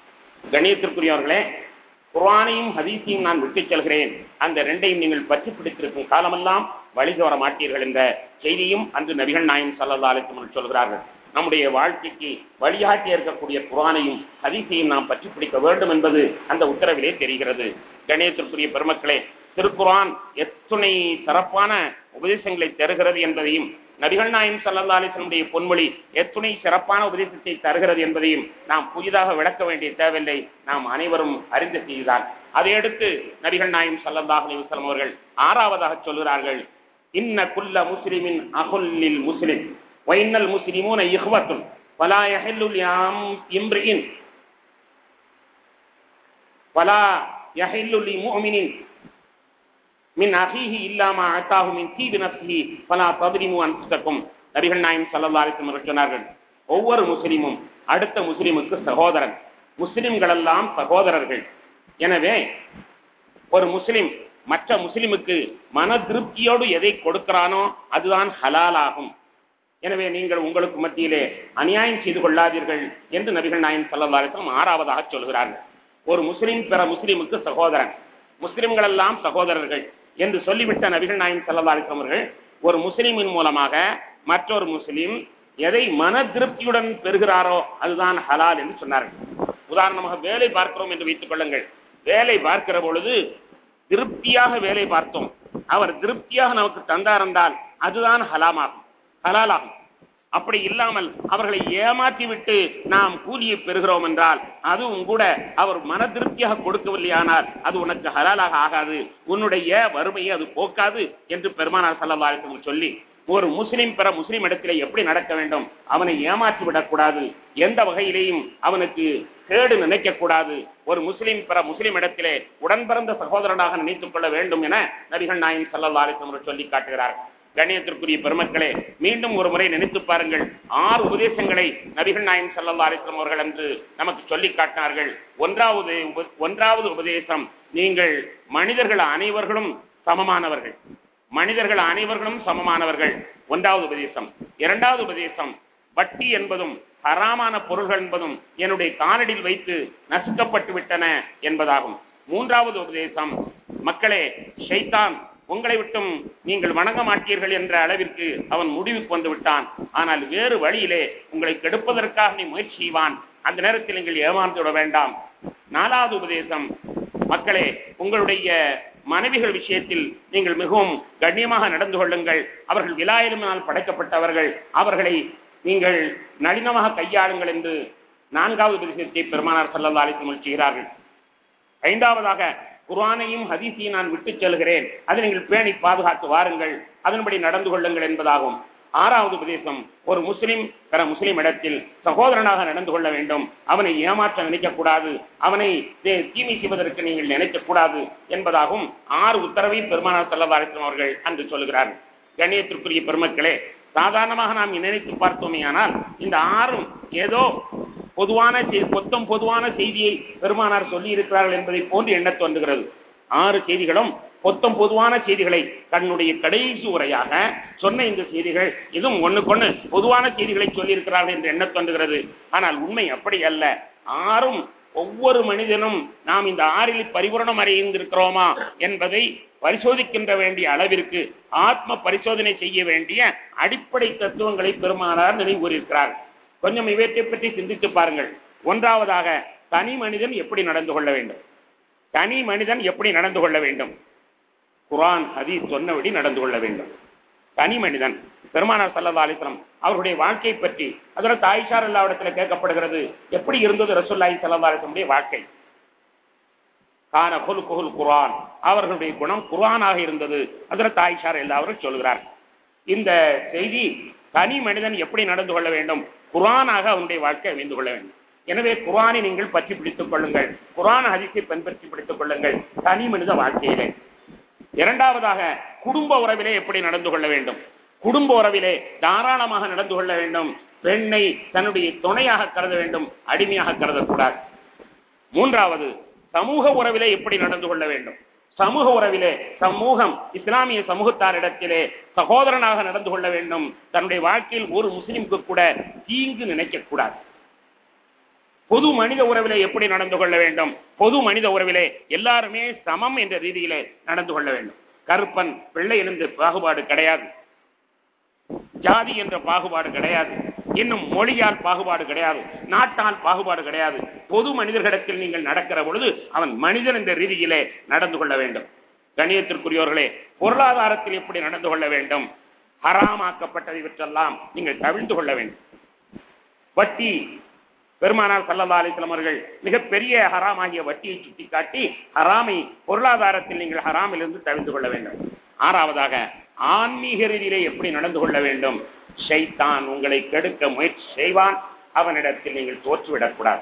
கணியத்திற்குரியவர்களே குர்ஆனையும் ஹதீஸையும் நான் விட்டுச் செல்கிறேன் அந்த ரெண்டையும் நீங்கள் பற்றி பிடித்திருக்கும் காலமெல்லாம் வழி தவற மாட்டீர்கள் என்ற செய்தியும் அன்று நபிகள் நாயம் சல்லா அலிஸ்லம் சொல்கிறார்கள் நம்முடைய வாழ்க்கைக்கு வழிகாட்டி இருக்கக்கூடிய குரானையும் ஹதீஸையும் நாம் பற்றி பிடிக்க வேண்டும் என்பது அந்த உத்தரவிலே தெரிகிறது கணேசத்திற்குரிய பெருமக்களே திருக்குரான் எத்துணை சிறப்பான உபதேசங்களை தருகிறது என்பதையும் நபிகள் நாயம் சல்லா அலிஸ்லமுடைய பொன்மொழி எத்துணை சிறப்பான உபதேசத்தை தருகிறது என்பதையும் நாம் புதிதாக விளக்க வேண்டிய தேவையில்லை நாம் அனைவரும் அறிந்த செய்திதான் அதையடுத்து நபிகள் நாயம் சல்லல்லாஹ் அலிவசலம் அவர்கள் ஆறாவதாக சொல்கிறார்கள் இன்ன குல்ல முஸ்லிமின் அகுல்லில் முஸ்லிம் வைன்னல் முஸ்லிமூன இஹ்வத்துன் வலா யஹில்லு லியாம் இம்ரிஇன் வலா யஹில்லு லி முஃமினின் மின் அஹீஹி இல்லாம அத்தாஹு மின் தீபி நஃப்ஸிஹி ஃபலா தத்ரிமு அன்ஃபுஸக்கும் நபிகள் நாயம் ஸல்லல்லாஹு அலைஹி வஸல்லம் சொன்னார்கள் ஒவ்வொரு முஸ்லிமும் அடுத்த முஸ்லிமுக்கு சகோதரன் முஸ்லிம்கள் எல்லாம் சகோதரர்கள் எனவே ஒரு முஸ்லிம் மற்ற முஸ்லிமுக்கு மன திருப்தியோடு எதை கொடுக்கிறானோ அதுதான் ஹலால் ஆகும் எனவே நீங்கள் உங்களுக்கு மத்தியிலே அநியாயம் செய்து கொள்ளாதீர்கள் என்று நபிகள் நாயம் சல்லா அலிஸ்லாம் ஆறாவதாக சொல்கிறார்கள் ஒரு முஸ்லிம் பிற முஸ்லிமுக்கு சகோதரன் முஸ்லிம்கள் எல்லாம் சகோதரர்கள் என்று சொல்லிவிட்ட நபிகள் நாயம் சல்லா அலிஸ்லாம் அவர்கள் ஒரு முஸ்லிமின் மூலமாக மற்றொரு முஸ்லிம் எதை மன திருப்தியுடன் பெறுகிறாரோ அதுதான் ஹலால் என்று சொன்னார்கள் உதாரணமாக வேலை பார்க்கிறோம் என்று வைத்துக் கொள்ளுங்கள் வேலை பார்க்கிற பொழுது திருப்தியாக வேலை பார்த்தோம் அவர் திருப்தியாக நமக்கு தந்தார் என்றால் அதுதான் ஹலாமாகும் ஹலாலாகும் அப்படி இல்லாமல் அவர்களை ஏமாற்றி விட்டு நாம் கூலியை பெறுகிறோம் என்றால் அதுவும் கூட அவர் மன திருப்தியாக கொடுக்கவில்லையானால் அது உனக்கு ஹலாலாக ஆகாது உன்னுடைய வறுமையை அது போக்காது என்று பெருமானார் சல்லா சொல்லி ஒரு முஸ்லிம் பிற முஸ்லிம் இடத்திலே எப்படி நடக்க வேண்டும் அவனை ஏமாற்றி விடக்கூடாது எந்த வகையிலேயும் அவனுக்கு கேடு நினைக்க கூடாது ஒரு முஸ்லிம் பிற முஸ்லிம் இடத்திலே உடன் பிறந்த சகோதரனாக நினைத்துக் கொள்ள வேண்டும் என நபிகள் நாயின் சல்லா அலிசம் சொல்லி காட்டுகிறார் கண்ணியத்திற்குரிய பெருமக்களே மீண்டும் ஒரு முறை நினைத்து பாருங்கள் ஆறு உபதேசங்களை நபிகள் நாயம் சல்லா அலிஸ்லாம் அவர்கள் என்று நமக்கு சொல்லி காட்டினார்கள் ஒன்றாவது ஒன்றாவது உபதேசம் நீங்கள் மனிதர்கள் அனைவர்களும் சமமானவர்கள் மனிதர்கள் அனைவர்களும் சமமானவர்கள் ஒன்றாவது உபதேசம் இரண்டாவது உபதேசம் வட்டி என்பதும் ஹராமான பொருள்கள் என்பதும் என்னுடைய காலடியில் வைத்து நசுக்கப்பட்டு விட்டன என்பதாகும் மூன்றாவது உபதேசம் மக்களே ஷைத்தான் உங்களை விட்டும் நீங்கள் வணங்க மாட்டீர்கள் என்ற அளவிற்கு அவன் முடிவுக்கு வந்து விட்டான் ஆனால் வேறு வழியிலே உங்களை கெடுப்பதற்காக நீ முயற்சி செய்வான் அந்த நேரத்தில் நீங்கள் ஏமாந்து விட வேண்டாம் நாலாவது உபதேசம் மக்களே உங்களுடைய மனைவிகள் விஷயத்தில் நீங்கள் மிகவும் கண்ணியமாக நடந்து கொள்ளுங்கள் அவர்கள் விலாயிலுமினால் படைக்கப்பட்டவர்கள் அவர்களை நீங்கள் நளினமாக கையாளுங்கள் என்று நான்காவது உபதேசத்தை பெருமானார் சல்லல்லா அலிசம் செய்கிறார்கள் ஐந்தாவதாக குர்ஆனையும் ஹதீஸையும் நான் விட்டுச் செல்கிறேன் அதை நீங்கள் பேணி பாதுகாத்து வாருங்கள் அதன்படி நடந்து கொள்ளுங்கள் என்பதாகும் ஆறாவது உபதேசம் ஒரு முஸ்லிம் பிற முஸ்லிம் இடத்தில் சகோதரனாக நடந்து கொள்ள வேண்டும் அவனை ஏமாற்ற நினைக்க கூடாது அவனை தீமை செய்வதற்கு நீங்கள் நினைக்க கூடாது என்பதாகும் ஆறு உத்தரவை பெருமானார் செல்லவாரிசம் அவர்கள் அன்று சொல்கிறார்கள் கண்ணியத்திற்குரிய பெருமக்களே சாதாரணமாக நாம் நினைத்து பார்த்தோமே ஆனால் இந்த ஆறும் ஏதோ பொதுவான மொத்தம் பொதுவான செய்தியை பெருமானார் சொல்லி இருக்கிறார்கள் என்பதை போன்று எண்ண தோன்றுகிறது ஆறு செய்திகளும் மொத்தம் பொதுவான செய்திகளை தன்னுடைய கடைசி உரையாக சொன்ன இந்த செய்திகள் இதுவும் ஒண்ணுக்கொண்ணு பொதுவான செய்திகளை சொல்லி இருக்கிறார்கள் என்று எண்ண தோன்றுகிறது ஆனால் உண்மை அப்படி அல்ல ஆறும் ஒவ்வொரு மனிதனும் நாம் இந்த ஆறில் பரிபூரணம் அடைந்திருக்கிறோமா என்பதை பரிசோதிக்கின்ற வேண்டிய அளவிற்கு ஆத்ம பரிசோதனை செய்ய வேண்டிய அடிப்படை தத்துவங்களை பெருமானார் நினைவு கூறியிருக்கிறார் கொஞ்சம் இவற்றை பற்றி சிந்தித்து பாருங்கள் ஒன்றாவதாக தனி மனிதன் எப்படி நடந்து கொள்ள வேண்டும் தனி மனிதன் எப்படி நடந்து கொள்ள வேண்டும் குரான் ஹதீஸ் சொன்னபடி நடந்து கொள்ள வேண்டும் தனி மனிதன் பெருமானார் சல்லா அலிஸ்லாம் அவருடைய வாழ்க்கை பற்றி அதில் தாய்ஷார் எல்லாவிடத்துல கேட்கப்படுகிறது எப்படி இருந்தது ரசூல்லாய் சல்லா அலிஸ்லமுடைய வாழ்க்கை கான குல் குஹுல் குரான் அவர்களுடைய குணம் குரானாக இருந்தது அதில் தாய்ஷார் எல்லாவரும் சொல்கிறார் இந்த செய்தி தனி மனிதன் எப்படி நடந்து கொள்ள வேண்டும் குரானாக அவனுடைய வாழ்க்கை அமைந்து கொள்ள வேண்டும் எனவே குரானை நீங்கள் பற்றி பிடித்துக் கொள்ளுங்கள் குரான் ஹதிசை பின்பற்றி பிடித்துக் கொள்ளுங்கள் தனி மனித வாழ்க்கையிலே இரண்டாவதாக குடும்ப உறவிலே எப்படி நடந்து கொள்ள வேண்டும் குடும்ப உறவிலே தாராளமாக நடந்து கொள்ள வேண்டும் பெண்ணை தன்னுடைய துணையாக கருத வேண்டும் அடிமையாக கருதக்கூடாது மூன்றாவது சமூக உறவிலே எப்படி நடந்து கொள்ள வேண்டும் சமூக உறவிலே சமூகம் இஸ்லாமிய சமூகத்தாரிடத்திலே சகோதரனாக நடந்து கொள்ள வேண்டும் தன்னுடைய வாழ்க்கையில் ஒரு முஸ்லிம்க்கு கூட தீங்கு நினைக்க கூடாது பொது மனித உறவிலே எப்படி நடந்து கொள்ள வேண்டும் பொது மனித உறவிலே எல்லாருமே சமம் என்ற ரீதியிலே நடந்து கொள்ள வேண்டும் கருப்பன் பிள்ளை என்று பாகுபாடு கிடையாது ஜாதி என்ற பாகுபாடு கிடையாது இன்னும் மொழியால் பாகுபாடு கிடையாது நாட்டால் பாகுபாடு கிடையாது பொது மனிதர்களிடத்தில் நீங்கள் நடக்கிற பொழுது அவன் மனிதன் என்ற ரீதியிலே நடந்து கொள்ள வேண்டும் கணியத்திற்குரியவர்களே பொருளாதாரத்தில் எப்படி நடந்து கொள்ள வேண்டும் ஹராமாக்கப்பட்டதை இவற்றெல்லாம் நீங்கள் தவிழ்ந்து கொள்ள வேண்டும் வட்டி பெருமானார் சல்லல்லா அலிஸ்லாம் அவர்கள் மிகப்பெரிய ஹராம் ஆகிய வட்டியை சுட்டிக்காட்டி ஹராமை பொருளாதாரத்தில் நீங்கள் ஹராமிலிருந்து தவிர்த்து கொள்ள வேண்டும் ஆறாவதாக ஆன்மீக ரீதியிலே எப்படி நடந்து கொள்ள வேண்டும் ஷைத்தான் உங்களை கெடுக்க முயற்சி செய்வான் அவனிடத்தில் நீங்கள் தோற்றுவிடக்கூடாது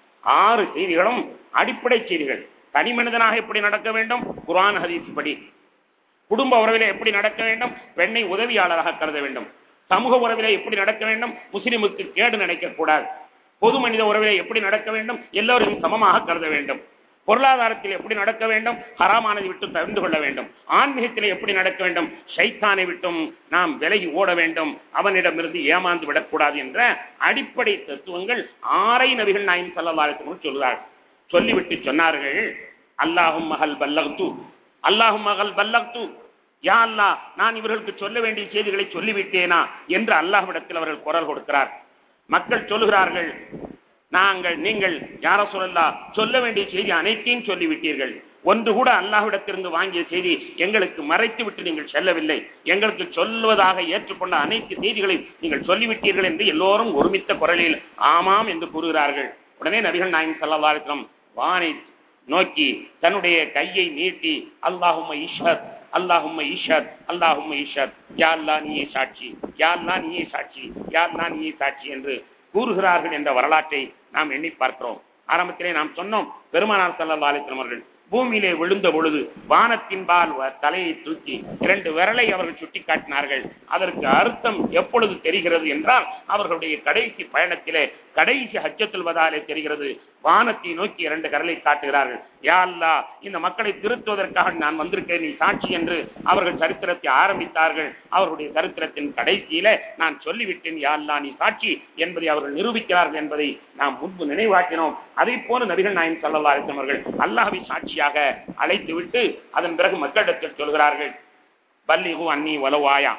ஆறு செய்திகளும் அடிப்படை செய்திகள் தனி மனிதனாக எப்படி நடக்க வேண்டும் குரான் ஹதீஸ் படி குடும்ப உறவிலே எப்படி நடக்க வேண்டும் பெண்ணை உதவியாளராக கருத வேண்டும் சமூக உறவிலே எப்படி நடக்க வேண்டும் முஸ்லிமுக்கு கேடு நினைக்க கூடாது பொது மனித உறவிலே எப்படி நடக்க வேண்டும் எல்லோரையும் சமமாக கருத வேண்டும் பொருளாதாரத்தில் எப்படி நடக்க வேண்டும் ஹராமானதை விட்டு தவிர்த்து கொள்ள வேண்டும் ஆன்மீகத்திலே எப்படி நடக்க வேண்டும் ஷைத்தானை விட்டும் நாம் விலகி ஓட வேண்டும் அவனிடமிருந்து ஏமாந்து விடக்கூடாது என்ற அடிப்படை தத்துவங்கள் ஆரை நபிகள் நாயும் சல்லல்லாஹு சொல்கிறார்கள் சொல்லிவிட்டு சொன்னார்கள் அல்லாஹும் மகள் பல்லகு அல்லாஹும் மகள் பல்லகு யா அல்லா நான் இவர்களுக்கு சொல்ல வேண்டிய செய்திகளை சொல்லிவிட்டேனா என்று அல்லாஹ்விடத்தில் அவர்கள் குரல் கொடுக்கிறார் மக்கள் சொல்லுகிறார்கள் நாங்கள் நீங்கள் யார சொல்லலா சொல்ல வேண்டிய செய்தி அனைத்தையும் சொல்லிவிட்டீர்கள் ஒன்று கூட அல்லாஹ்விடத்திலிருந்து வாங்கிய செய்தி எங்களுக்கு மறைத்து விட்டு நீங்கள் செல்லவில்லை எங்களுக்கு சொல்வதாக ஏற்றுக்கொண்ட அனைத்து செய்திகளை நீங்கள் சொல்லிவிட்டீர்கள் என்று எல்லோரும் ஒருமித்த குரலில் ஆமாம் என்று கூறுகிறார்கள் உடனே நபிகள் நாயம் சல்லல்லாஹம் வானை நோக்கி தன்னுடைய கையை நீட்டி அல்லாஹும்ம ஈஸ்வர் அல்லாஹும்ம ஈஷத் அல்லாஹும்ம ஈஷத் யா அல்லா நீயே சாட்சி யா அல்லா நீயே சாட்சி யா அல்லா நீயே சாட்சி என்று கூறுகிறார்கள் என்ற வரலாற்றை நாம் எண்ணி பார்க்கிறோம் ஆரம்பத்திலே நாம் சொன்னோம் பெருமானார் சல்லா அலிஸ்லாம் அவர்கள் பூமியிலே விழுந்த பொழுது வானத்தின்பால் தலையை தூக்கி இரண்டு விரலை அவர்கள் சுட்டிக்காட்டினார்கள் அதற்கு அர்த்தம் எப்பொழுது தெரிகிறது என்றால் அவர்களுடைய கடைசி பயணத்திலே கடைசி ஹஜ்ஜத்துல் வதாலே தெரிகிறது வானத்தை நோக்கி இரண்டு கரலை காட்டுகிறார்கள் யா அல்லா இந்த மக்களை திருத்துவதற்காக நான் வந்திருக்கேன் நீ சாட்சி என்று அவர்கள் சரித்திரத்தை ஆரம்பித்தார்கள் அவர்களுடைய சரித்திரத்தின் கடைசியில நான் சொல்லிவிட்டேன் யா அல்லா நீ சாட்சி என்பதை அவர்கள் நிரூபிக்கிறார்கள் என்பதை நாம் முன்பு நினைவாக்கினோம் அதை போல நபிகள் நாயம் சல்லா அவர்கள் அல்லாஹை சாட்சியாக அழைத்து விட்டு அதன் பிறகு மக்களிடத்தில் சொல்கிறார்கள் பல்லிகு அன்னி வலவாயா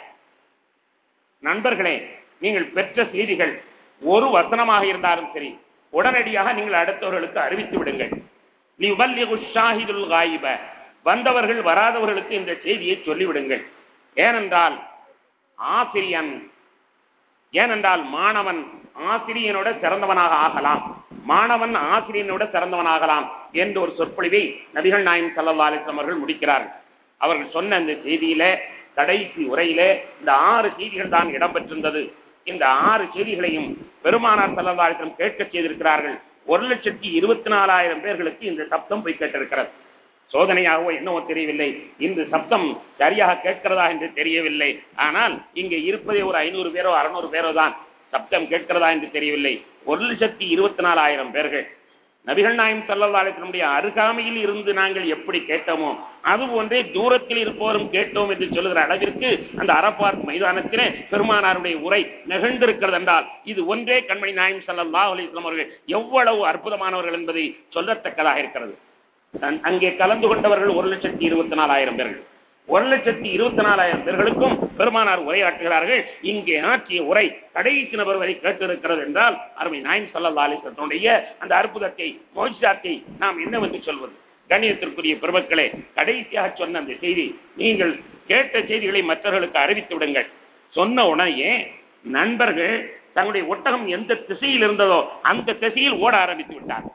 நண்பர்களே நீங்கள் பெற்ற செய்திகள் ஒரு வசனமாக இருந்தாலும் சரி உடனடியாக நீங்கள் அடுத்தவர்களுக்கு அறிவித்து விடுங்கள் நீ ஷாஹிதுல் காயிப வந்தவர்கள் வராதவர்களுக்கு இந்த செய்தியை சொல்லிவிடுங்கள் ஏனென்றால் ஆசிரியன் ஏனென்றால் மாணவன் ஆசிரியனோட சிறந்தவனாக ஆகலாம் மாணவன் ஆசிரியனோட சிறந்தவனாகலாம் என்ற ஒரு சொற்பொழிவை நபிகள் நாயம் சல்லா அலிஸ்லாம் அவர்கள் முடிக்கிறார்கள் அவர்கள் சொன்ன அந்த செய்தியில கடைசி உரையில இந்த ஆறு செய்திகள் தான் இடம்பெற்றிருந்தது இந்த ஆறு செய்திகளையும் பெருமானார் சல்லல்லாஹிடம் கேட்க செய்திருக்கிறார்கள் ஒரு லட்சத்தி இருபத்தி நாலாயிரம் பேர்களுக்கு இந்த சப்தம் போய் கேட்டிருக்கிறது சோதனையாகவோ என்னவோ தெரியவில்லை இந்த சப்தம் சரியாக கேட்கிறதா என்று தெரியவில்லை ஆனால் இங்கே இருப்பதே ஒரு ஐநூறு பேரோ அறுநூறு பேரோ தான் சப்தம் கேட்கிறதா என்று தெரியவில்லை ஒரு லட்சத்தி இருபத்தி நாலாயிரம் பேர்கள் நபிகள் நாயம் சல்லல்லாஹினுடைய அருகாமையில் இருந்து நாங்கள் எப்படி கேட்டோமோ அது போன்றே தூரத்தில் இருப்பவரும் கேட்டோம் என்று சொல்லுகிற அளவிற்கு அந்த அரபாத் மைதானத்திலே பெருமானாருடைய உரை நிகழ்ந்திருக்கிறது என்றால் இது ஒன்றே கண்மணி நாயம் சல்லா அலிஸ்லாம் அவர்கள் எவ்வளவு அற்புதமானவர்கள் என்பதை சொல்லத்தக்கதாக இருக்கிறது அங்கே கலந்து கொண்டவர்கள் ஒரு லட்சத்தி இருபத்தி நாலாயிரம் பேர்கள் ஒரு லட்சத்தி இருபத்தி நாலாயிரம் பேர்களுக்கும் பெருமானார் உரையாற்றுகிறார்கள் இங்கே ஆற்றிய உரை கடைசி நபர் வரை கேட்டிருக்கிறது என்றால் அருமை நாயம் சல்லா அலிஸ்லத்தினுடைய அந்த அற்புதத்தை மோஜாத்தை நாம் என்னவென்று சொல்வது கண்ணியத்திற்குரிய பெருமக்களே கடைசியாக சொன்ன அந்த செய்தி நீங்கள் கேட்ட செய்திகளை மற்றவர்களுக்கு அறிவித்து விடுங்கள் சொன்ன உடனே நண்பர்கள் தங்களுடைய ஒட்டகம் எந்த திசையில் இருந்ததோ அந்த திசையில் ஓட ஆரம்பித்து விட்டார்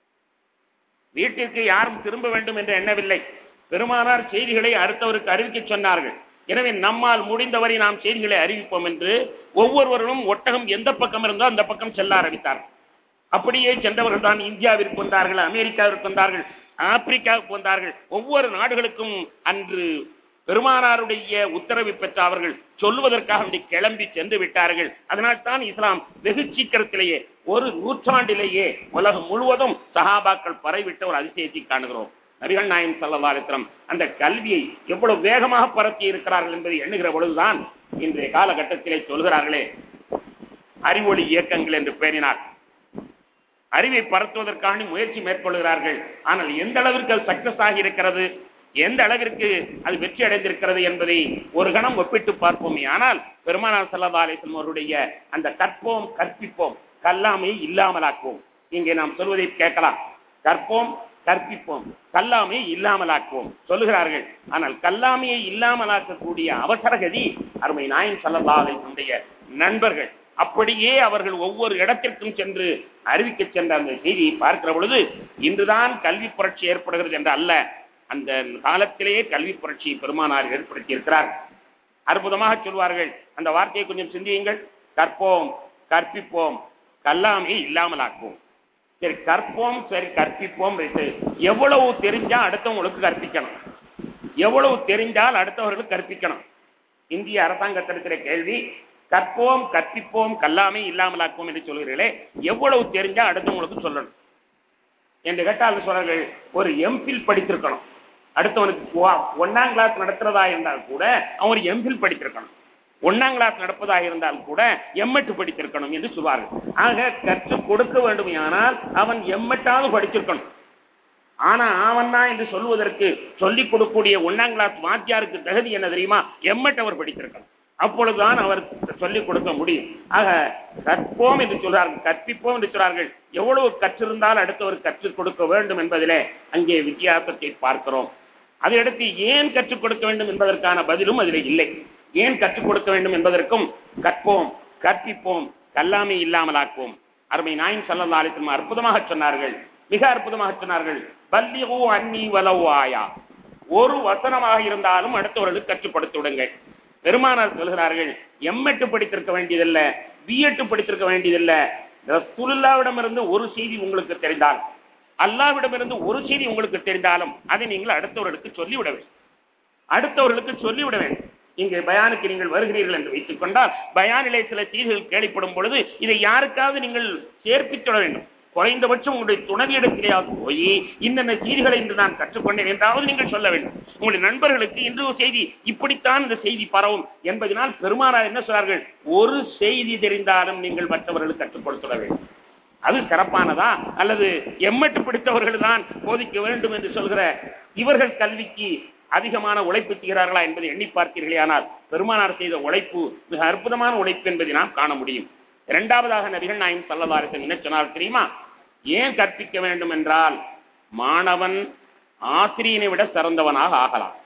வீட்டிற்கு யாரும் திரும்ப வேண்டும் என்று எண்ணவில்லை பெருமானார் செய்திகளை அடுத்தவருக்கு அறிவிக்க சொன்னார்கள் எனவே நம்மால் முடிந்தவரை நாம் செய்திகளை அறிவிப்போம் என்று ஒவ்வொருவரும் ஒட்டகம் எந்த பக்கம் இருந்தோ அந்த பக்கம் செல்ல ஆரம்பித்தார்கள் அப்படியே சென்றவர்கள் தான் இந்தியாவிற்கு வந்தார்கள் அமெரிக்காவிற்கு வந்தார்கள் ஆப்பிரிக்காவுக்கு வந்தார்கள் ஒவ்வொரு நாடுகளுக்கும் அன்று பெருமானாருடைய உத்தரவை பெற்ற அவர்கள் சொல்லுவதற்காக வேண்டி கிளம்பி சென்று விட்டார்கள் அதனால் தான் இஸ்லாம் வெகு சீக்கிரத்திலேயே ஒரு நூற்றாண்டிலேயே உலகம் முழுவதும் சஹாபாக்கள் பரவிவிட்ட ஒரு அதிசயத்தை காணுகிறோம் நபிகள் நாயம் சல்லவாலித்திரம் அந்த கல்வியை எவ்வளவு வேகமாக பரப்பி இருக்கிறார்கள் என்பதை எண்ணுகிற பொழுதுதான் இன்றைய காலகட்டத்திலே சொல்கிறார்களே அறிவொளி இயக்கங்கள் என்று பேரினார் அறிவை பரத்துவதற்கான முயற்சி மேற்கொள்கிறார்கள் ஆனால் எந்த அளவிற்கு அது சக்சஸ் ஆகி இருக்கிறது எந்த அளவிற்கு அது வெற்றி அடைந்திருக்கிறது என்பதை ஒரு கணம் ஒப்பிட்டு பார்ப்போமே ஆனால் பெருமானார் சல்லா அலிஸ்லம் அவருடைய அந்த கற்போம் கற்பிப்போம் கல்லாமை இல்லாமலாக்குவோம் இங்கே நாம் சொல்வதை கேட்கலாம் கற்போம் கற்பிப்போம் கல்லாமையை இல்லாமலாக்குவோம் சொல்லுகிறார்கள் ஆனால் கல்லாமையை இல்லாமலாக்கக்கூடிய அவசரகதி அருமை நாயன் சல்லா அலிஸ்லமுடைய நண்பர்கள் அப்படியே அவர்கள் ஒவ்வொரு இடத்திற்கும் சென்று அறிவிக்க சென்ற அந்த செய்தியை பார்க்கிற பொழுது இன்றுதான் கல்வி புரட்சி ஏற்படுகிறது என்று அல்ல அந்த காலத்திலேயே கல்வி புரட்சியை பெருமானார் ஏற்படுத்தி இருக்கிறார் அற்புதமாக சொல்வார்கள் அந்த வார்த்தையை கொஞ்சம் சிந்தியுங்கள் கற்போம் கற்பிப்போம் கல்லாமையை இல்லாமலாக்குவோம் சரி கற்போம் சரி கற்பிப்போம் எவ்வளவு தெரிஞ்சா அடுத்தவங்களுக்கு கற்பிக்கணும் எவ்வளவு தெரிஞ்சால் அடுத்தவர்களுக்கு கற்பிக்கணும் இந்திய அரசாங்கத்தில் இருக்கிற கேள்வி கற்போம் கற்பிப்போம் கல்லாமை இல்லாமலாக்குவோம் என்று சொல்கிறீர்களே எவ்வளவு தெரிஞ்சா அடுத்தவங்களுக்கு சொல்லணும் என்று கேட்டால் சொல்றார்கள் ஒரு எம்பில் படித்திருக்கணும் அடுத்தவனுக்கு ஒன்னாம் கிளாஸ் நடத்துறதா இருந்தால் கூட அவன் எம்பில் படித்திருக்கணும் ஒன்னாம் கிளாஸ் நடப்பதாக இருந்தால் கூட எம்எட்டு படித்திருக்கணும் என்று சொல்வார்கள் ஆக கற்றுக் கொடுக்க வேண்டும் ஆனால் அவன் எம்எட்டாவது படிச்சிருக்கணும் ஆனா அவன் தான் என்று சொல்வதற்கு சொல்லிக் கொடுக்கக்கூடிய ஒன்னாம் கிளாஸ் வாத்தியாருக்கு தகுதி என்ன தெரியுமா எம்எட் அவர் படித்திருக்கணும் அப்பொழுதுதான் அவர் சொல்லிக் கொடுக்க முடியும் ஆக கற்போம் என்று சொல்றார்கள் கற்பிப்போம் என்று சொல்றார்கள் எவ்வளவு கற்றிருந்தால் அடுத்தவர் கற்றுக் கொடுக்க வேண்டும் என்பதிலே அங்கே வித்தியாசத்தை பார்க்கிறோம் அதையடுத்து ஏன் கற்றுக் கொடுக்க வேண்டும் என்பதற்கான பதிலும் அதிலே இல்லை ஏன் கற்றுக் கொடுக்க வேண்டும் என்பதற்கும் கற்போம் கற்பிப்போம் கல்லாமை இல்லாமலாக்குவோம் அருமை நாயின் சல்லல்லா அலிஸ்லம் அற்புதமாக சொன்னார்கள் மிக அற்புதமாக சொன்னார்கள் பல்லிகோ அன்னி வலவு ஆயா ஒரு வசனமாக இருந்தாலும் அடுத்தவர்களுக்கு கற்றுக் கொடுத்து விடுங்கள் பெருமானார் சொல்கிறார்கள் எம்எட்டு படித்திருக்க வேண்டியதில்ல பிஎட்டு படித்திருக்க வேண்டியதில்ல ரசூலுல்லாவிடமிருந்து ஒரு செய்தி உங்களுக்கு தெரிந்தால் அல்லாவிடமிருந்து ஒரு செய்தி உங்களுக்கு தெரிந்தாலும் அதை நீங்கள் அடுத்தவர்களுக்கு சொல்லிவிட வேண்டும் அடுத்தவர்களுக்கு சொல்லிவிட வேண்டும் இங்கே பயானுக்கு நீங்கள் வருகிறீர்கள் என்று வைத்துக் கொண்டால் பயானிலே சில செய்திகள் கேள்விப்படும் பொழுது இதை யாருக்காவது நீங்கள் சேர்ப்பித்துட வேண்டும் குறைந்தபட்சம் உங்களுடைய துணைவியிடத்திலேயாவது போய் இன்னென்ன செய்திகளை இன்று நான் கற்றுக்கொண்டேன் என்றாவது நீங்கள் சொல்ல வேண்டும் உங்களுடைய நண்பர்களுக்கு இன்று ஒரு செய்தி இப்படித்தான் இந்த செய்தி பரவும் என்பதனால் பெருமானார் என்ன சொல்றார்கள் ஒரு செய்தி தெரிந்தாலும் நீங்கள் மற்றவர்களுக்கு கற்றுக் கொடுத்துட வேண்டும் அது சிறப்பானதா அல்லது எம்மட்டு பிடித்தவர்கள் தான் போதிக்க வேண்டும் என்று சொல்கிற இவர்கள் கல்விக்கு அதிகமான உழைப்பு செய்கிறார்களா என்பதை எண்ணி பார்த்தீர்களே ஆனால் பெருமானார் செய்த உழைப்பு மிக அற்புதமான உழைப்பு என்பதை நாம் காண முடியும் இரண்டாவதாக நபிகள் நாயம் சல்லதாரசன் என்ன சொன்னார் தெரியுமா ஏன் கற்பிக்க வேண்டும் என்றால் மாணவன் ஆசிரியனை விட சிறந்தவனாக ஆகலாம்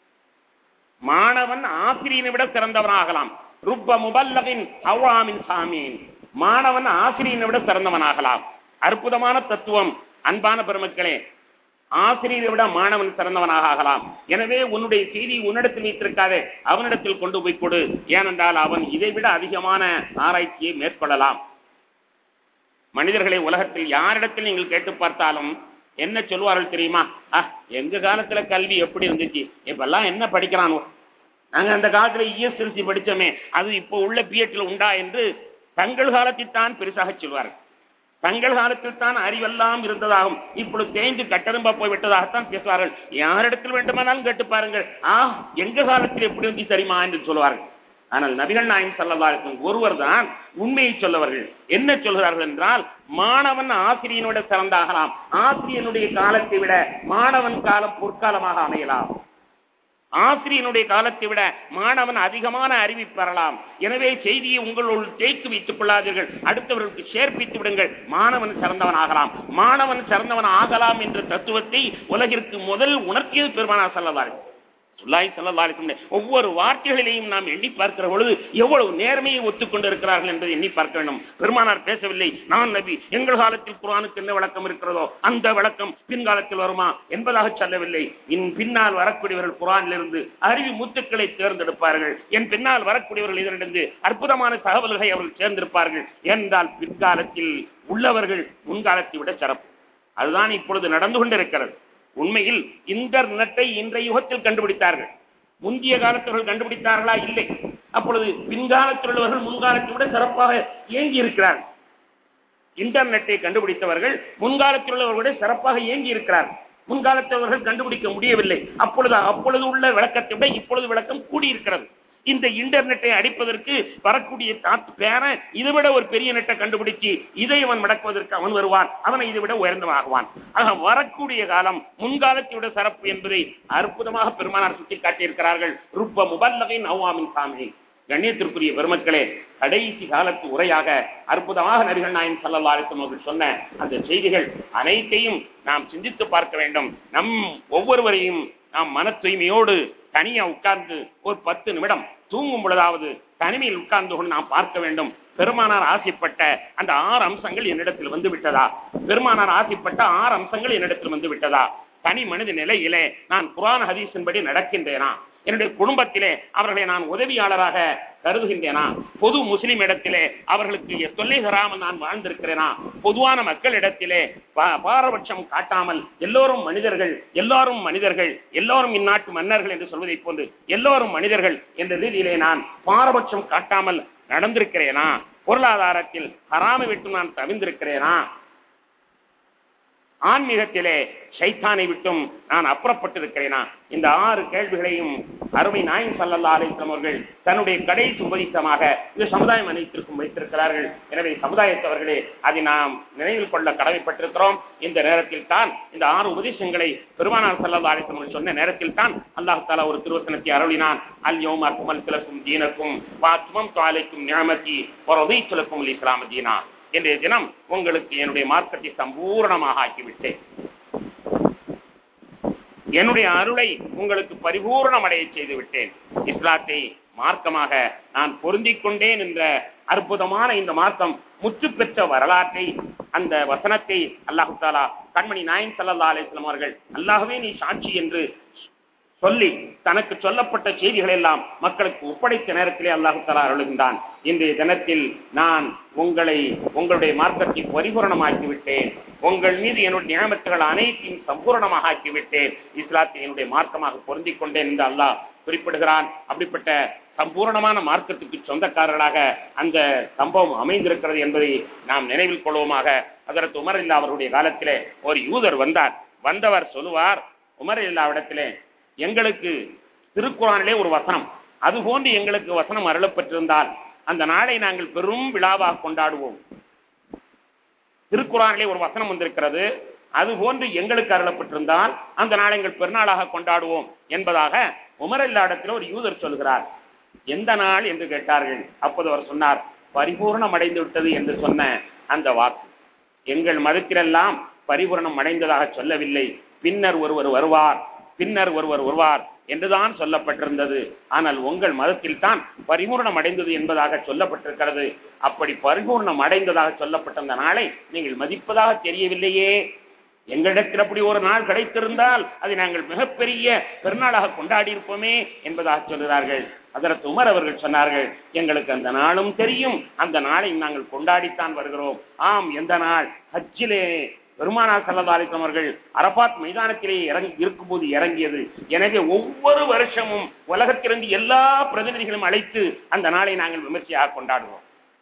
மாணவன் ஆசிரியனை விட சிறந்தவனாகலாம் ருப்ப முபல்லகின் அவ்வாமின் சாமீன் மாணவன் ஆசிரியனை விட சிறந்தவனாகலாம் அற்புதமான தத்துவம் அன்பான பெருமக்களே ஆசிரியரை விட மாணவன் சிறந்தவனாக ஆகலாம் எனவே உன்னுடைய செய்தி உன்னிடத்தில் வைத்திருக்காதே அவனிடத்தில் கொண்டு போய் கொடு ஏனென்றால் அவன் இதை விட அதிகமான ஆராய்ச்சியை மேற்கொள்ளலாம் மனிதர்களை உலகத்தில் யாரிடத்தில் நீங்கள் கேட்டு பார்த்தாலும் என்ன சொல்வார்கள் தெரியுமா அஹ் எங்க காலத்துல கல்வி எப்படி இருந்துச்சு இப்பெல்லாம் என்ன படிக்கிறானோ நாங்க அந்த காலத்துல இஎஸ்எல்சி படிச்சோமே அது இப்போ உள்ள பிஎட்ல உண்டா என்று தங்கள் காலத்தில் தான் பெருசாக சொல்வார்கள் தங்கள் காலத்தில் தான் அறிவெல்லாம் இருந்ததாகும் இப்பொழுது தேய்ந்து கட்டரும்பா போய் விட்டதாகத்தான் பேசுவார்கள் யாரிடத்தில் வேண்டுமானாலும் கேட்டு பாருங்கள் ஆ எங்க காலத்தில் எப்படி வந்து தெரியுமா என்று சொல்லுவார்கள் ஆனால் நபிகள் நாயம் சல்லல்லாருக்கும் ஒருவர் தான் உண்மையை சொல்லவர்கள் என்ன சொல்கிறார்கள் என்றால் மாணவன் ஆசிரியனோட சிறந்தாகலாம் ஆசிரியனுடைய காலத்தை விட மாணவன் காலம் பொற்காலமாக அமையலாம் ஆசிரியனுடைய காலத்தை விட மாணவன் அதிகமான அறிவை பெறலாம் எனவே செய்தியை உங்களுள் தேய்த்து வைத்துக் கொள்ளாதீர்கள் அடுத்தவர்களுக்கு சேர்ப்பித்து விடுங்கள் மாணவன் சிறந்தவன் ஆகலாம் மாணவன் சிறந்தவன் ஆகலாம் என்ற தத்துவத்தை உலகிற்கு முதல் உணர்த்தியது பெருமானா செல்லவார்கள் சுல்லாய் செல்லவாருக்கும் ஒவ்வொரு வார்த்தைகளிலையும் நாம் எண்ணி பார்க்கிற பொழுது எவ்வளவு நேர்மையை ஒத்துக்கொண்டு இருக்கிறார்கள் என்பதை எண்ணி பார்க்க வேண்டும் பெருமானார் பேசவில்லை நான் நபி எங்கள் காலத்தில் குரானுக்கு என்ன விளக்கம் இருக்கிறதோ அந்த விளக்கம் பின்காலத்தில் வருமா என்பதாக சொல்லவில்லை இன் பின்னால் வரக்கூடியவர்கள் குரானிலிருந்து அறிவு முத்துக்களை தேர்ந்தெடுப்பார்கள் என் பின்னால் வரக்கூடியவர்கள் இதனிருந்து அற்புதமான தகவல்களை அவர்கள் தேர்ந்தெடுப்பார்கள் என்றால் பிற்காலத்தில் உள்ளவர்கள் முன்காலத்தை விட சிறப்பு அதுதான் இப்பொழுது நடந்து கொண்டிருக்கிறது உண்மையில் இன்டர்நெட்டை இன்றைய யுகத்தில் கண்டுபிடித்தார்கள் முந்தைய காலத்தவர்கள் கண்டுபிடித்தார்களா இல்லை அப்பொழுது பின்காலத்தில் உள்ளவர்கள் முன்காலத்தை விட சிறப்பாக இயங்கி இருக்கிறார்கள் இன்டர்நெட்டை கண்டுபிடித்தவர்கள் முன்காலத்தில் உள்ளவர்கள் விட சிறப்பாக இயங்கி இருக்கிறார்கள் முன்காலத்தவர்கள் கண்டுபிடிக்க முடியவில்லை அப்பொழுது அப்பொழுது உள்ள விளக்கத்தை விட இப்பொழுது விளக்கம் கூடியிருக்கிறது இந்த இன்டர்நெட்டை அடிப்பதற்கு வரக்கூடிய தாத்து பேர இதை விட ஒரு பெரிய நெட்டை கண்டுபிடிச்சு இதை அவன் மடக்குவதற்கு அவன் வருவான் அவனை இதை விட உயர்ந்தவனாகுவான் ஆக வரக்கூடிய காலம் முன்காலத்தை விட சிறப்பு என்பதை அற்புதமாக பெருமானார் சுட்டி காட்டியிருக்கிறார்கள் ருப்ப முபல்லகின் அவ்வாமின் சாமி கண்ணியத்திற்குரிய பெருமக்களே கடைசி காலத்து உரையாக அற்புதமாக நபிகள் நாயன் சல்லல்லா அலிஸ்லம் அவர்கள் சொன்ன அந்த செய்திகள் அனைத்தையும் நாம் சிந்தித்து பார்க்க வேண்டும் நம் ஒவ்வொருவரையும் நாம் மன தூய்மையோடு தனியா உட்கார்ந்து ஒரு பத்து நிமிடம் தூங்கும் பொழுதாவது தனிமையில் உட்கார்ந்து கொண்டு நாம் பார்க்க வேண்டும் பெருமானார் ஆசைப்பட்ட அந்த ஆறு அம்சங்கள் என்னிடத்தில் வந்து விட்டதா பெருமானார் ஆசைப்பட்ட ஆறு அம்சங்கள் என்னிடத்தில் வந்து விட்டதா தனி மனித நிலையிலே நான் குரான் ஹதீஸின்படி நடக்கின்றேனா என்னுடைய குடும்பத்திலே அவர்களை நான் உதவியாளராக கருதுகின்றேனா பொது முஸ்லிம் இடத்திலே அவர்களுக்கு தொல்லை தராமல் நான் வாழ்ந்திருக்கிறேனா பொதுவான மக்களிடத்திலே பாரபட்சம் காட்டாமல் எல்லோரும் மனிதர்கள் எல்லாரும் மனிதர்கள் எல்லோரும் இந்நாட்டு மன்னர்கள் என்று சொல்வதை போன்று எல்லோரும் மனிதர்கள் என்ற ரீதியிலே நான் பாரபட்சம் காட்டாமல் நடந்திருக்கிறேனா பொருளாதாரத்தில் ஹராமை விட்டு நான் தவிர்ந்திருக்கிறேனா ஆன்மீகத்திலே சைத்தானை விட்டும் நான் அப்புறப்பட்டிருக்கிறேனா இந்த ஆறு கேள்விகளையும் அருமை நாயம் சல்லல்லா அலிஸ்லாம் அவர்கள் தன்னுடைய கடைசி உபதேசமாக இந்த சமுதாயம் அனைத்திற்கும் வைத்திருக்கிறார்கள் எனவே சமுதாயத்தவர்களே அதை நாம் நினைவில் கொள்ள கடமைப்பட்டிருக்கிறோம் இந்த நேரத்தில் தான் இந்த ஆறு உபதேசங்களை பெருமானார் சல்லல்லா அலிஸ்லாம் சொன்ன நேரத்தில் தான் அல்லாஹு தாலா ஒரு திருவசனத்தை அருளினான் அல் யோம் அக்மல் கிழக்கும் தீனக்கும் பாத்மம் காலைக்கும் நியமதி ஒரு உதயத்துலக்கும் இஸ்லாம தீனா இன்றைய தினம் உங்களுக்கு என்னுடைய மார்க்கத்தை சம்பூர்ணமாக ஆக்கிவிட்டேன் என்னுடைய அருளை உங்களுக்கு பரிபூர்ணம் அடைய செய்து விட்டேன் இஸ்லாத்தை மார்க்கமாக நான் பொருந்திக் கொண்டேன் என்ற அற்புதமான இந்த மார்க்கம் முற்று பெற்ற வரலாற்றை அந்த வசனத்தை அல்லாஹு தாலா கண்மணி நாயன் சல்லா அலிஸ்லாம் அவர்கள் அல்லாஹவே நீ சாட்சி என்று சொல்லி தனக்கு சொல்லப்பட்ட செய்திகள் எல்லாம் மக்களுக்கு ஒப்படைத்த நேரத்திலே அல்லாஹு தலா அருளுகின்றான் இன்றைய தினத்தில் நான் உங்களை உங்களுடைய மார்க்கத்தை பரிபூரணமாக்கி விட்டேன் உங்கள் மீது என்னுடைய நியமத்துகள் அனைத்தையும் சம்பூரணமாக ஆக்கிவிட்டேன் இஸ்லாத்தை என்னுடைய மார்க்கமாக பொருந்திக் கொண்டேன் என்று அல்லாஹ் குறிப்பிடுகிறான் அப்படிப்பட்ட சம்பூரணமான மார்க்கத்துக்கு சொந்தக்காரர்களாக அந்த சம்பவம் அமைந்திருக்கிறது என்பதை நாம் நினைவில் கொள்வோமாக அதற்கு உமர் இல்லா அவருடைய காலத்திலே ஒரு யூதர் வந்தார் வந்தவர் சொல்லுவார் உமர் இல்லாவிடத்திலே எங்களுக்கு திருக்குறானிலே ஒரு வசனம் அது போன்று எங்களுக்கு வசனம் அருளப்பட்டிருந்தால் அந்த நாளை நாங்கள் பெரும் விழாவாக கொண்டாடுவோம் திருக்குறானிலே ஒரு வசனம் வந்திருக்கிறது அது போன்று எங்களுக்கு அருளப்பட்டிருந்தால் அந்த நாளை எங்கள் பெருநாளாக கொண்டாடுவோம் என்பதாக உமரல்லா இடத்துல ஒரு யூதர் சொல்கிறார் எந்த நாள் என்று கேட்டார்கள் அப்போது அவர் சொன்னார் பரிபூர்ணம் அடைந்து விட்டது என்று சொன்ன அந்த வாக்கு எங்கள் மதத்திலெல்லாம் பரிபூரணம் அடைந்ததாக சொல்லவில்லை பின்னர் ஒருவர் வருவார் பின்னர் ஒருவர் வருவார் என்றுதான் சொல்லப்பட்டிருந்தது ஆனால் உங்கள் மதத்தில் தான் பரிபூர்ணம் அடைந்தது என்பதாக சொல்லப்பட்டிருக்கிறது அப்படி பரிபூர்ணம் அடைந்ததாக சொல்லப்பட்ட அந்த நாளை நீங்கள் மதிப்பதாக தெரியவில்லையே எங்களிடத்தில் அப்படி ஒரு நாள் கிடைத்திருந்தால் அதை நாங்கள் மிகப்பெரிய பெருநாளாக கொண்டாடி இருப்போமே என்பதாக சொல்கிறார்கள் அதற்கு உமர் அவர்கள் சொன்னார்கள் எங்களுக்கு அந்த நாளும் தெரியும் அந்த நாளை நாங்கள் கொண்டாடித்தான் வருகிறோம் ஆம் எந்த நாள் ஹஜ்ஜிலே பெருமானார் சல்லதாலிசம் அவர்கள் அரபாத் மைதானத்திலே இறங்கி இருக்கும்போது இறங்கியது எனவே ஒவ்வொரு வருஷமும் உலகத்திலிருந்து எல்லா பிரதிநிதிகளும் அழைத்து அந்த நாளை நாங்கள் விமர்சையாக கொண்டாடுவோம்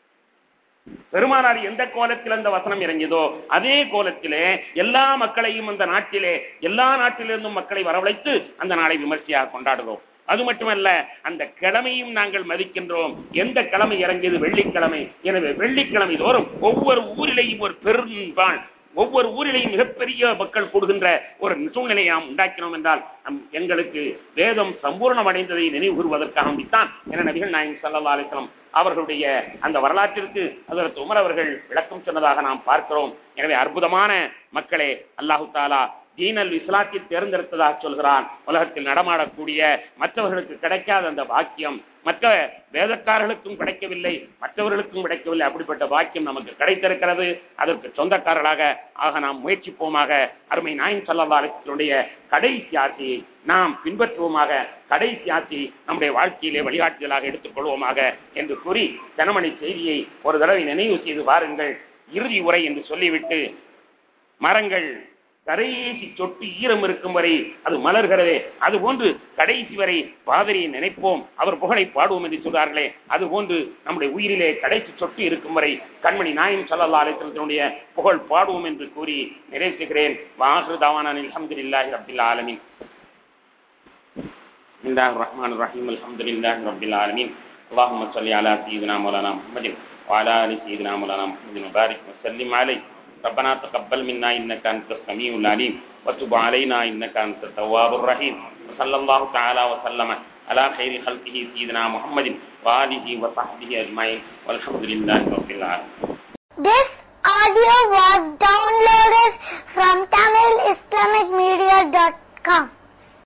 பெருமானார் எந்த கோலத்தில் அந்த வசனம் இறங்கியதோ அதே கோலத்திலே எல்லா மக்களையும் அந்த நாட்டிலே எல்லா நாட்டிலிருந்தும் மக்களை வரவழைத்து அந்த நாளை விமர்சையாக கொண்டாடுகிறோம் அது மட்டுமல்ல அந்த கிழமையும் நாங்கள் மதிக்கின்றோம் எந்த கிழமை இறங்கியது வெள்ளிக்கிழமை எனவே வெள்ளிக்கிழமை தோறும் ஒவ்வொரு ஊரிலேயும் ஒரு பெரும்பாள் ஒவ்வொரு ஊரிலேயும் மிகப்பெரிய மக்கள் கூடுகின்ற ஒரு சூழ்நிலையை நாம் உண்டாக்கினோம் என்றால் நம் எங்களுக்கு வேதம் சம்பூர்ணம் அடைந்ததை நினைவு கூறுவதற்காக வேண்டித்தான் என நபிகள் நாயகம் சல்லா அலிஸ்லாம் அவர்களுடைய அந்த வரலாற்றிற்கு அதற்கு உமர் அவர்கள் விளக்கம் சொன்னதாக நாம் பார்க்கிறோம் எனவே அற்புதமான மக்களே அல்லாஹு தாலா தீனல் இஸ்லாத்தை தேர்ந்தெடுத்ததாக சொல்கிறான் உலகத்தில் நடமாடக்கூடிய மற்றவர்களுக்கு கிடைக்காத அந்த பாக்கியம் மற்ற வேதக்காரர்களுக்கும் கிடைக்கவில்லை மற்றவர்களுக்கும் கிடைக்கவில்லை அப்படிப்பட்ட பாக்கியம் நமக்கு கிடைத்திருக்கிறது அதற்கு சொந்தக்காரர்களாக ஆக நாம் முயற்சிப்போமாக அருமை நாயின் சல்லவாலத்தினுடைய கடைசி ஆசையை நாம் பின்பற்றுவோமாக கடைசி ஆசையை நம்முடைய வாழ்க்கையிலே வழிகாட்டுதலாக எடுத்துக் கொள்வோமாக என்று கூறி தனமணி செய்தியை ஒரு தடவை நினைவு செய்து வாருங்கள் இறுதி உரை என்று சொல்லிவிட்டு மரங்கள் கடைசி சொட்டு ஈரம் இருக்கும் வரை அது மலர்கிறதே அது போன்று கடைசி வரை பாதிரியை நினைப்போம் அவர் புகழை பாடுவோம் என்று சொல்றார்களே அது போன்று நம்முடைய உயிரிலே கடைசி சொட்டு இருக்கும் வரை கண்மணி நாயம் சல்லல்லா அலிசல்லத்தினுடைய புகழ் பாடுவோம் என்று கூறி நிறைவேற்றுகிறேன் வாஹு தாவானில் அஹமதுல்லாஹி ரபில் ஆலமின் بسم الله الرحمن الرحيم الحمد لله رب العالمين اللهم صل على سيدنا مولانا محمد وعلى ال سيدنا مولانا محمد وبارك وسلم عليه ربنا تقبل منا انك انت السميع العليم وتب علينا انك انت التواب الرحيم وصلى الله تعالى وسلم على خير خلقه سيدنا محمد واله وصحبه اجمعين والحمد لله رب العالمين This audio was done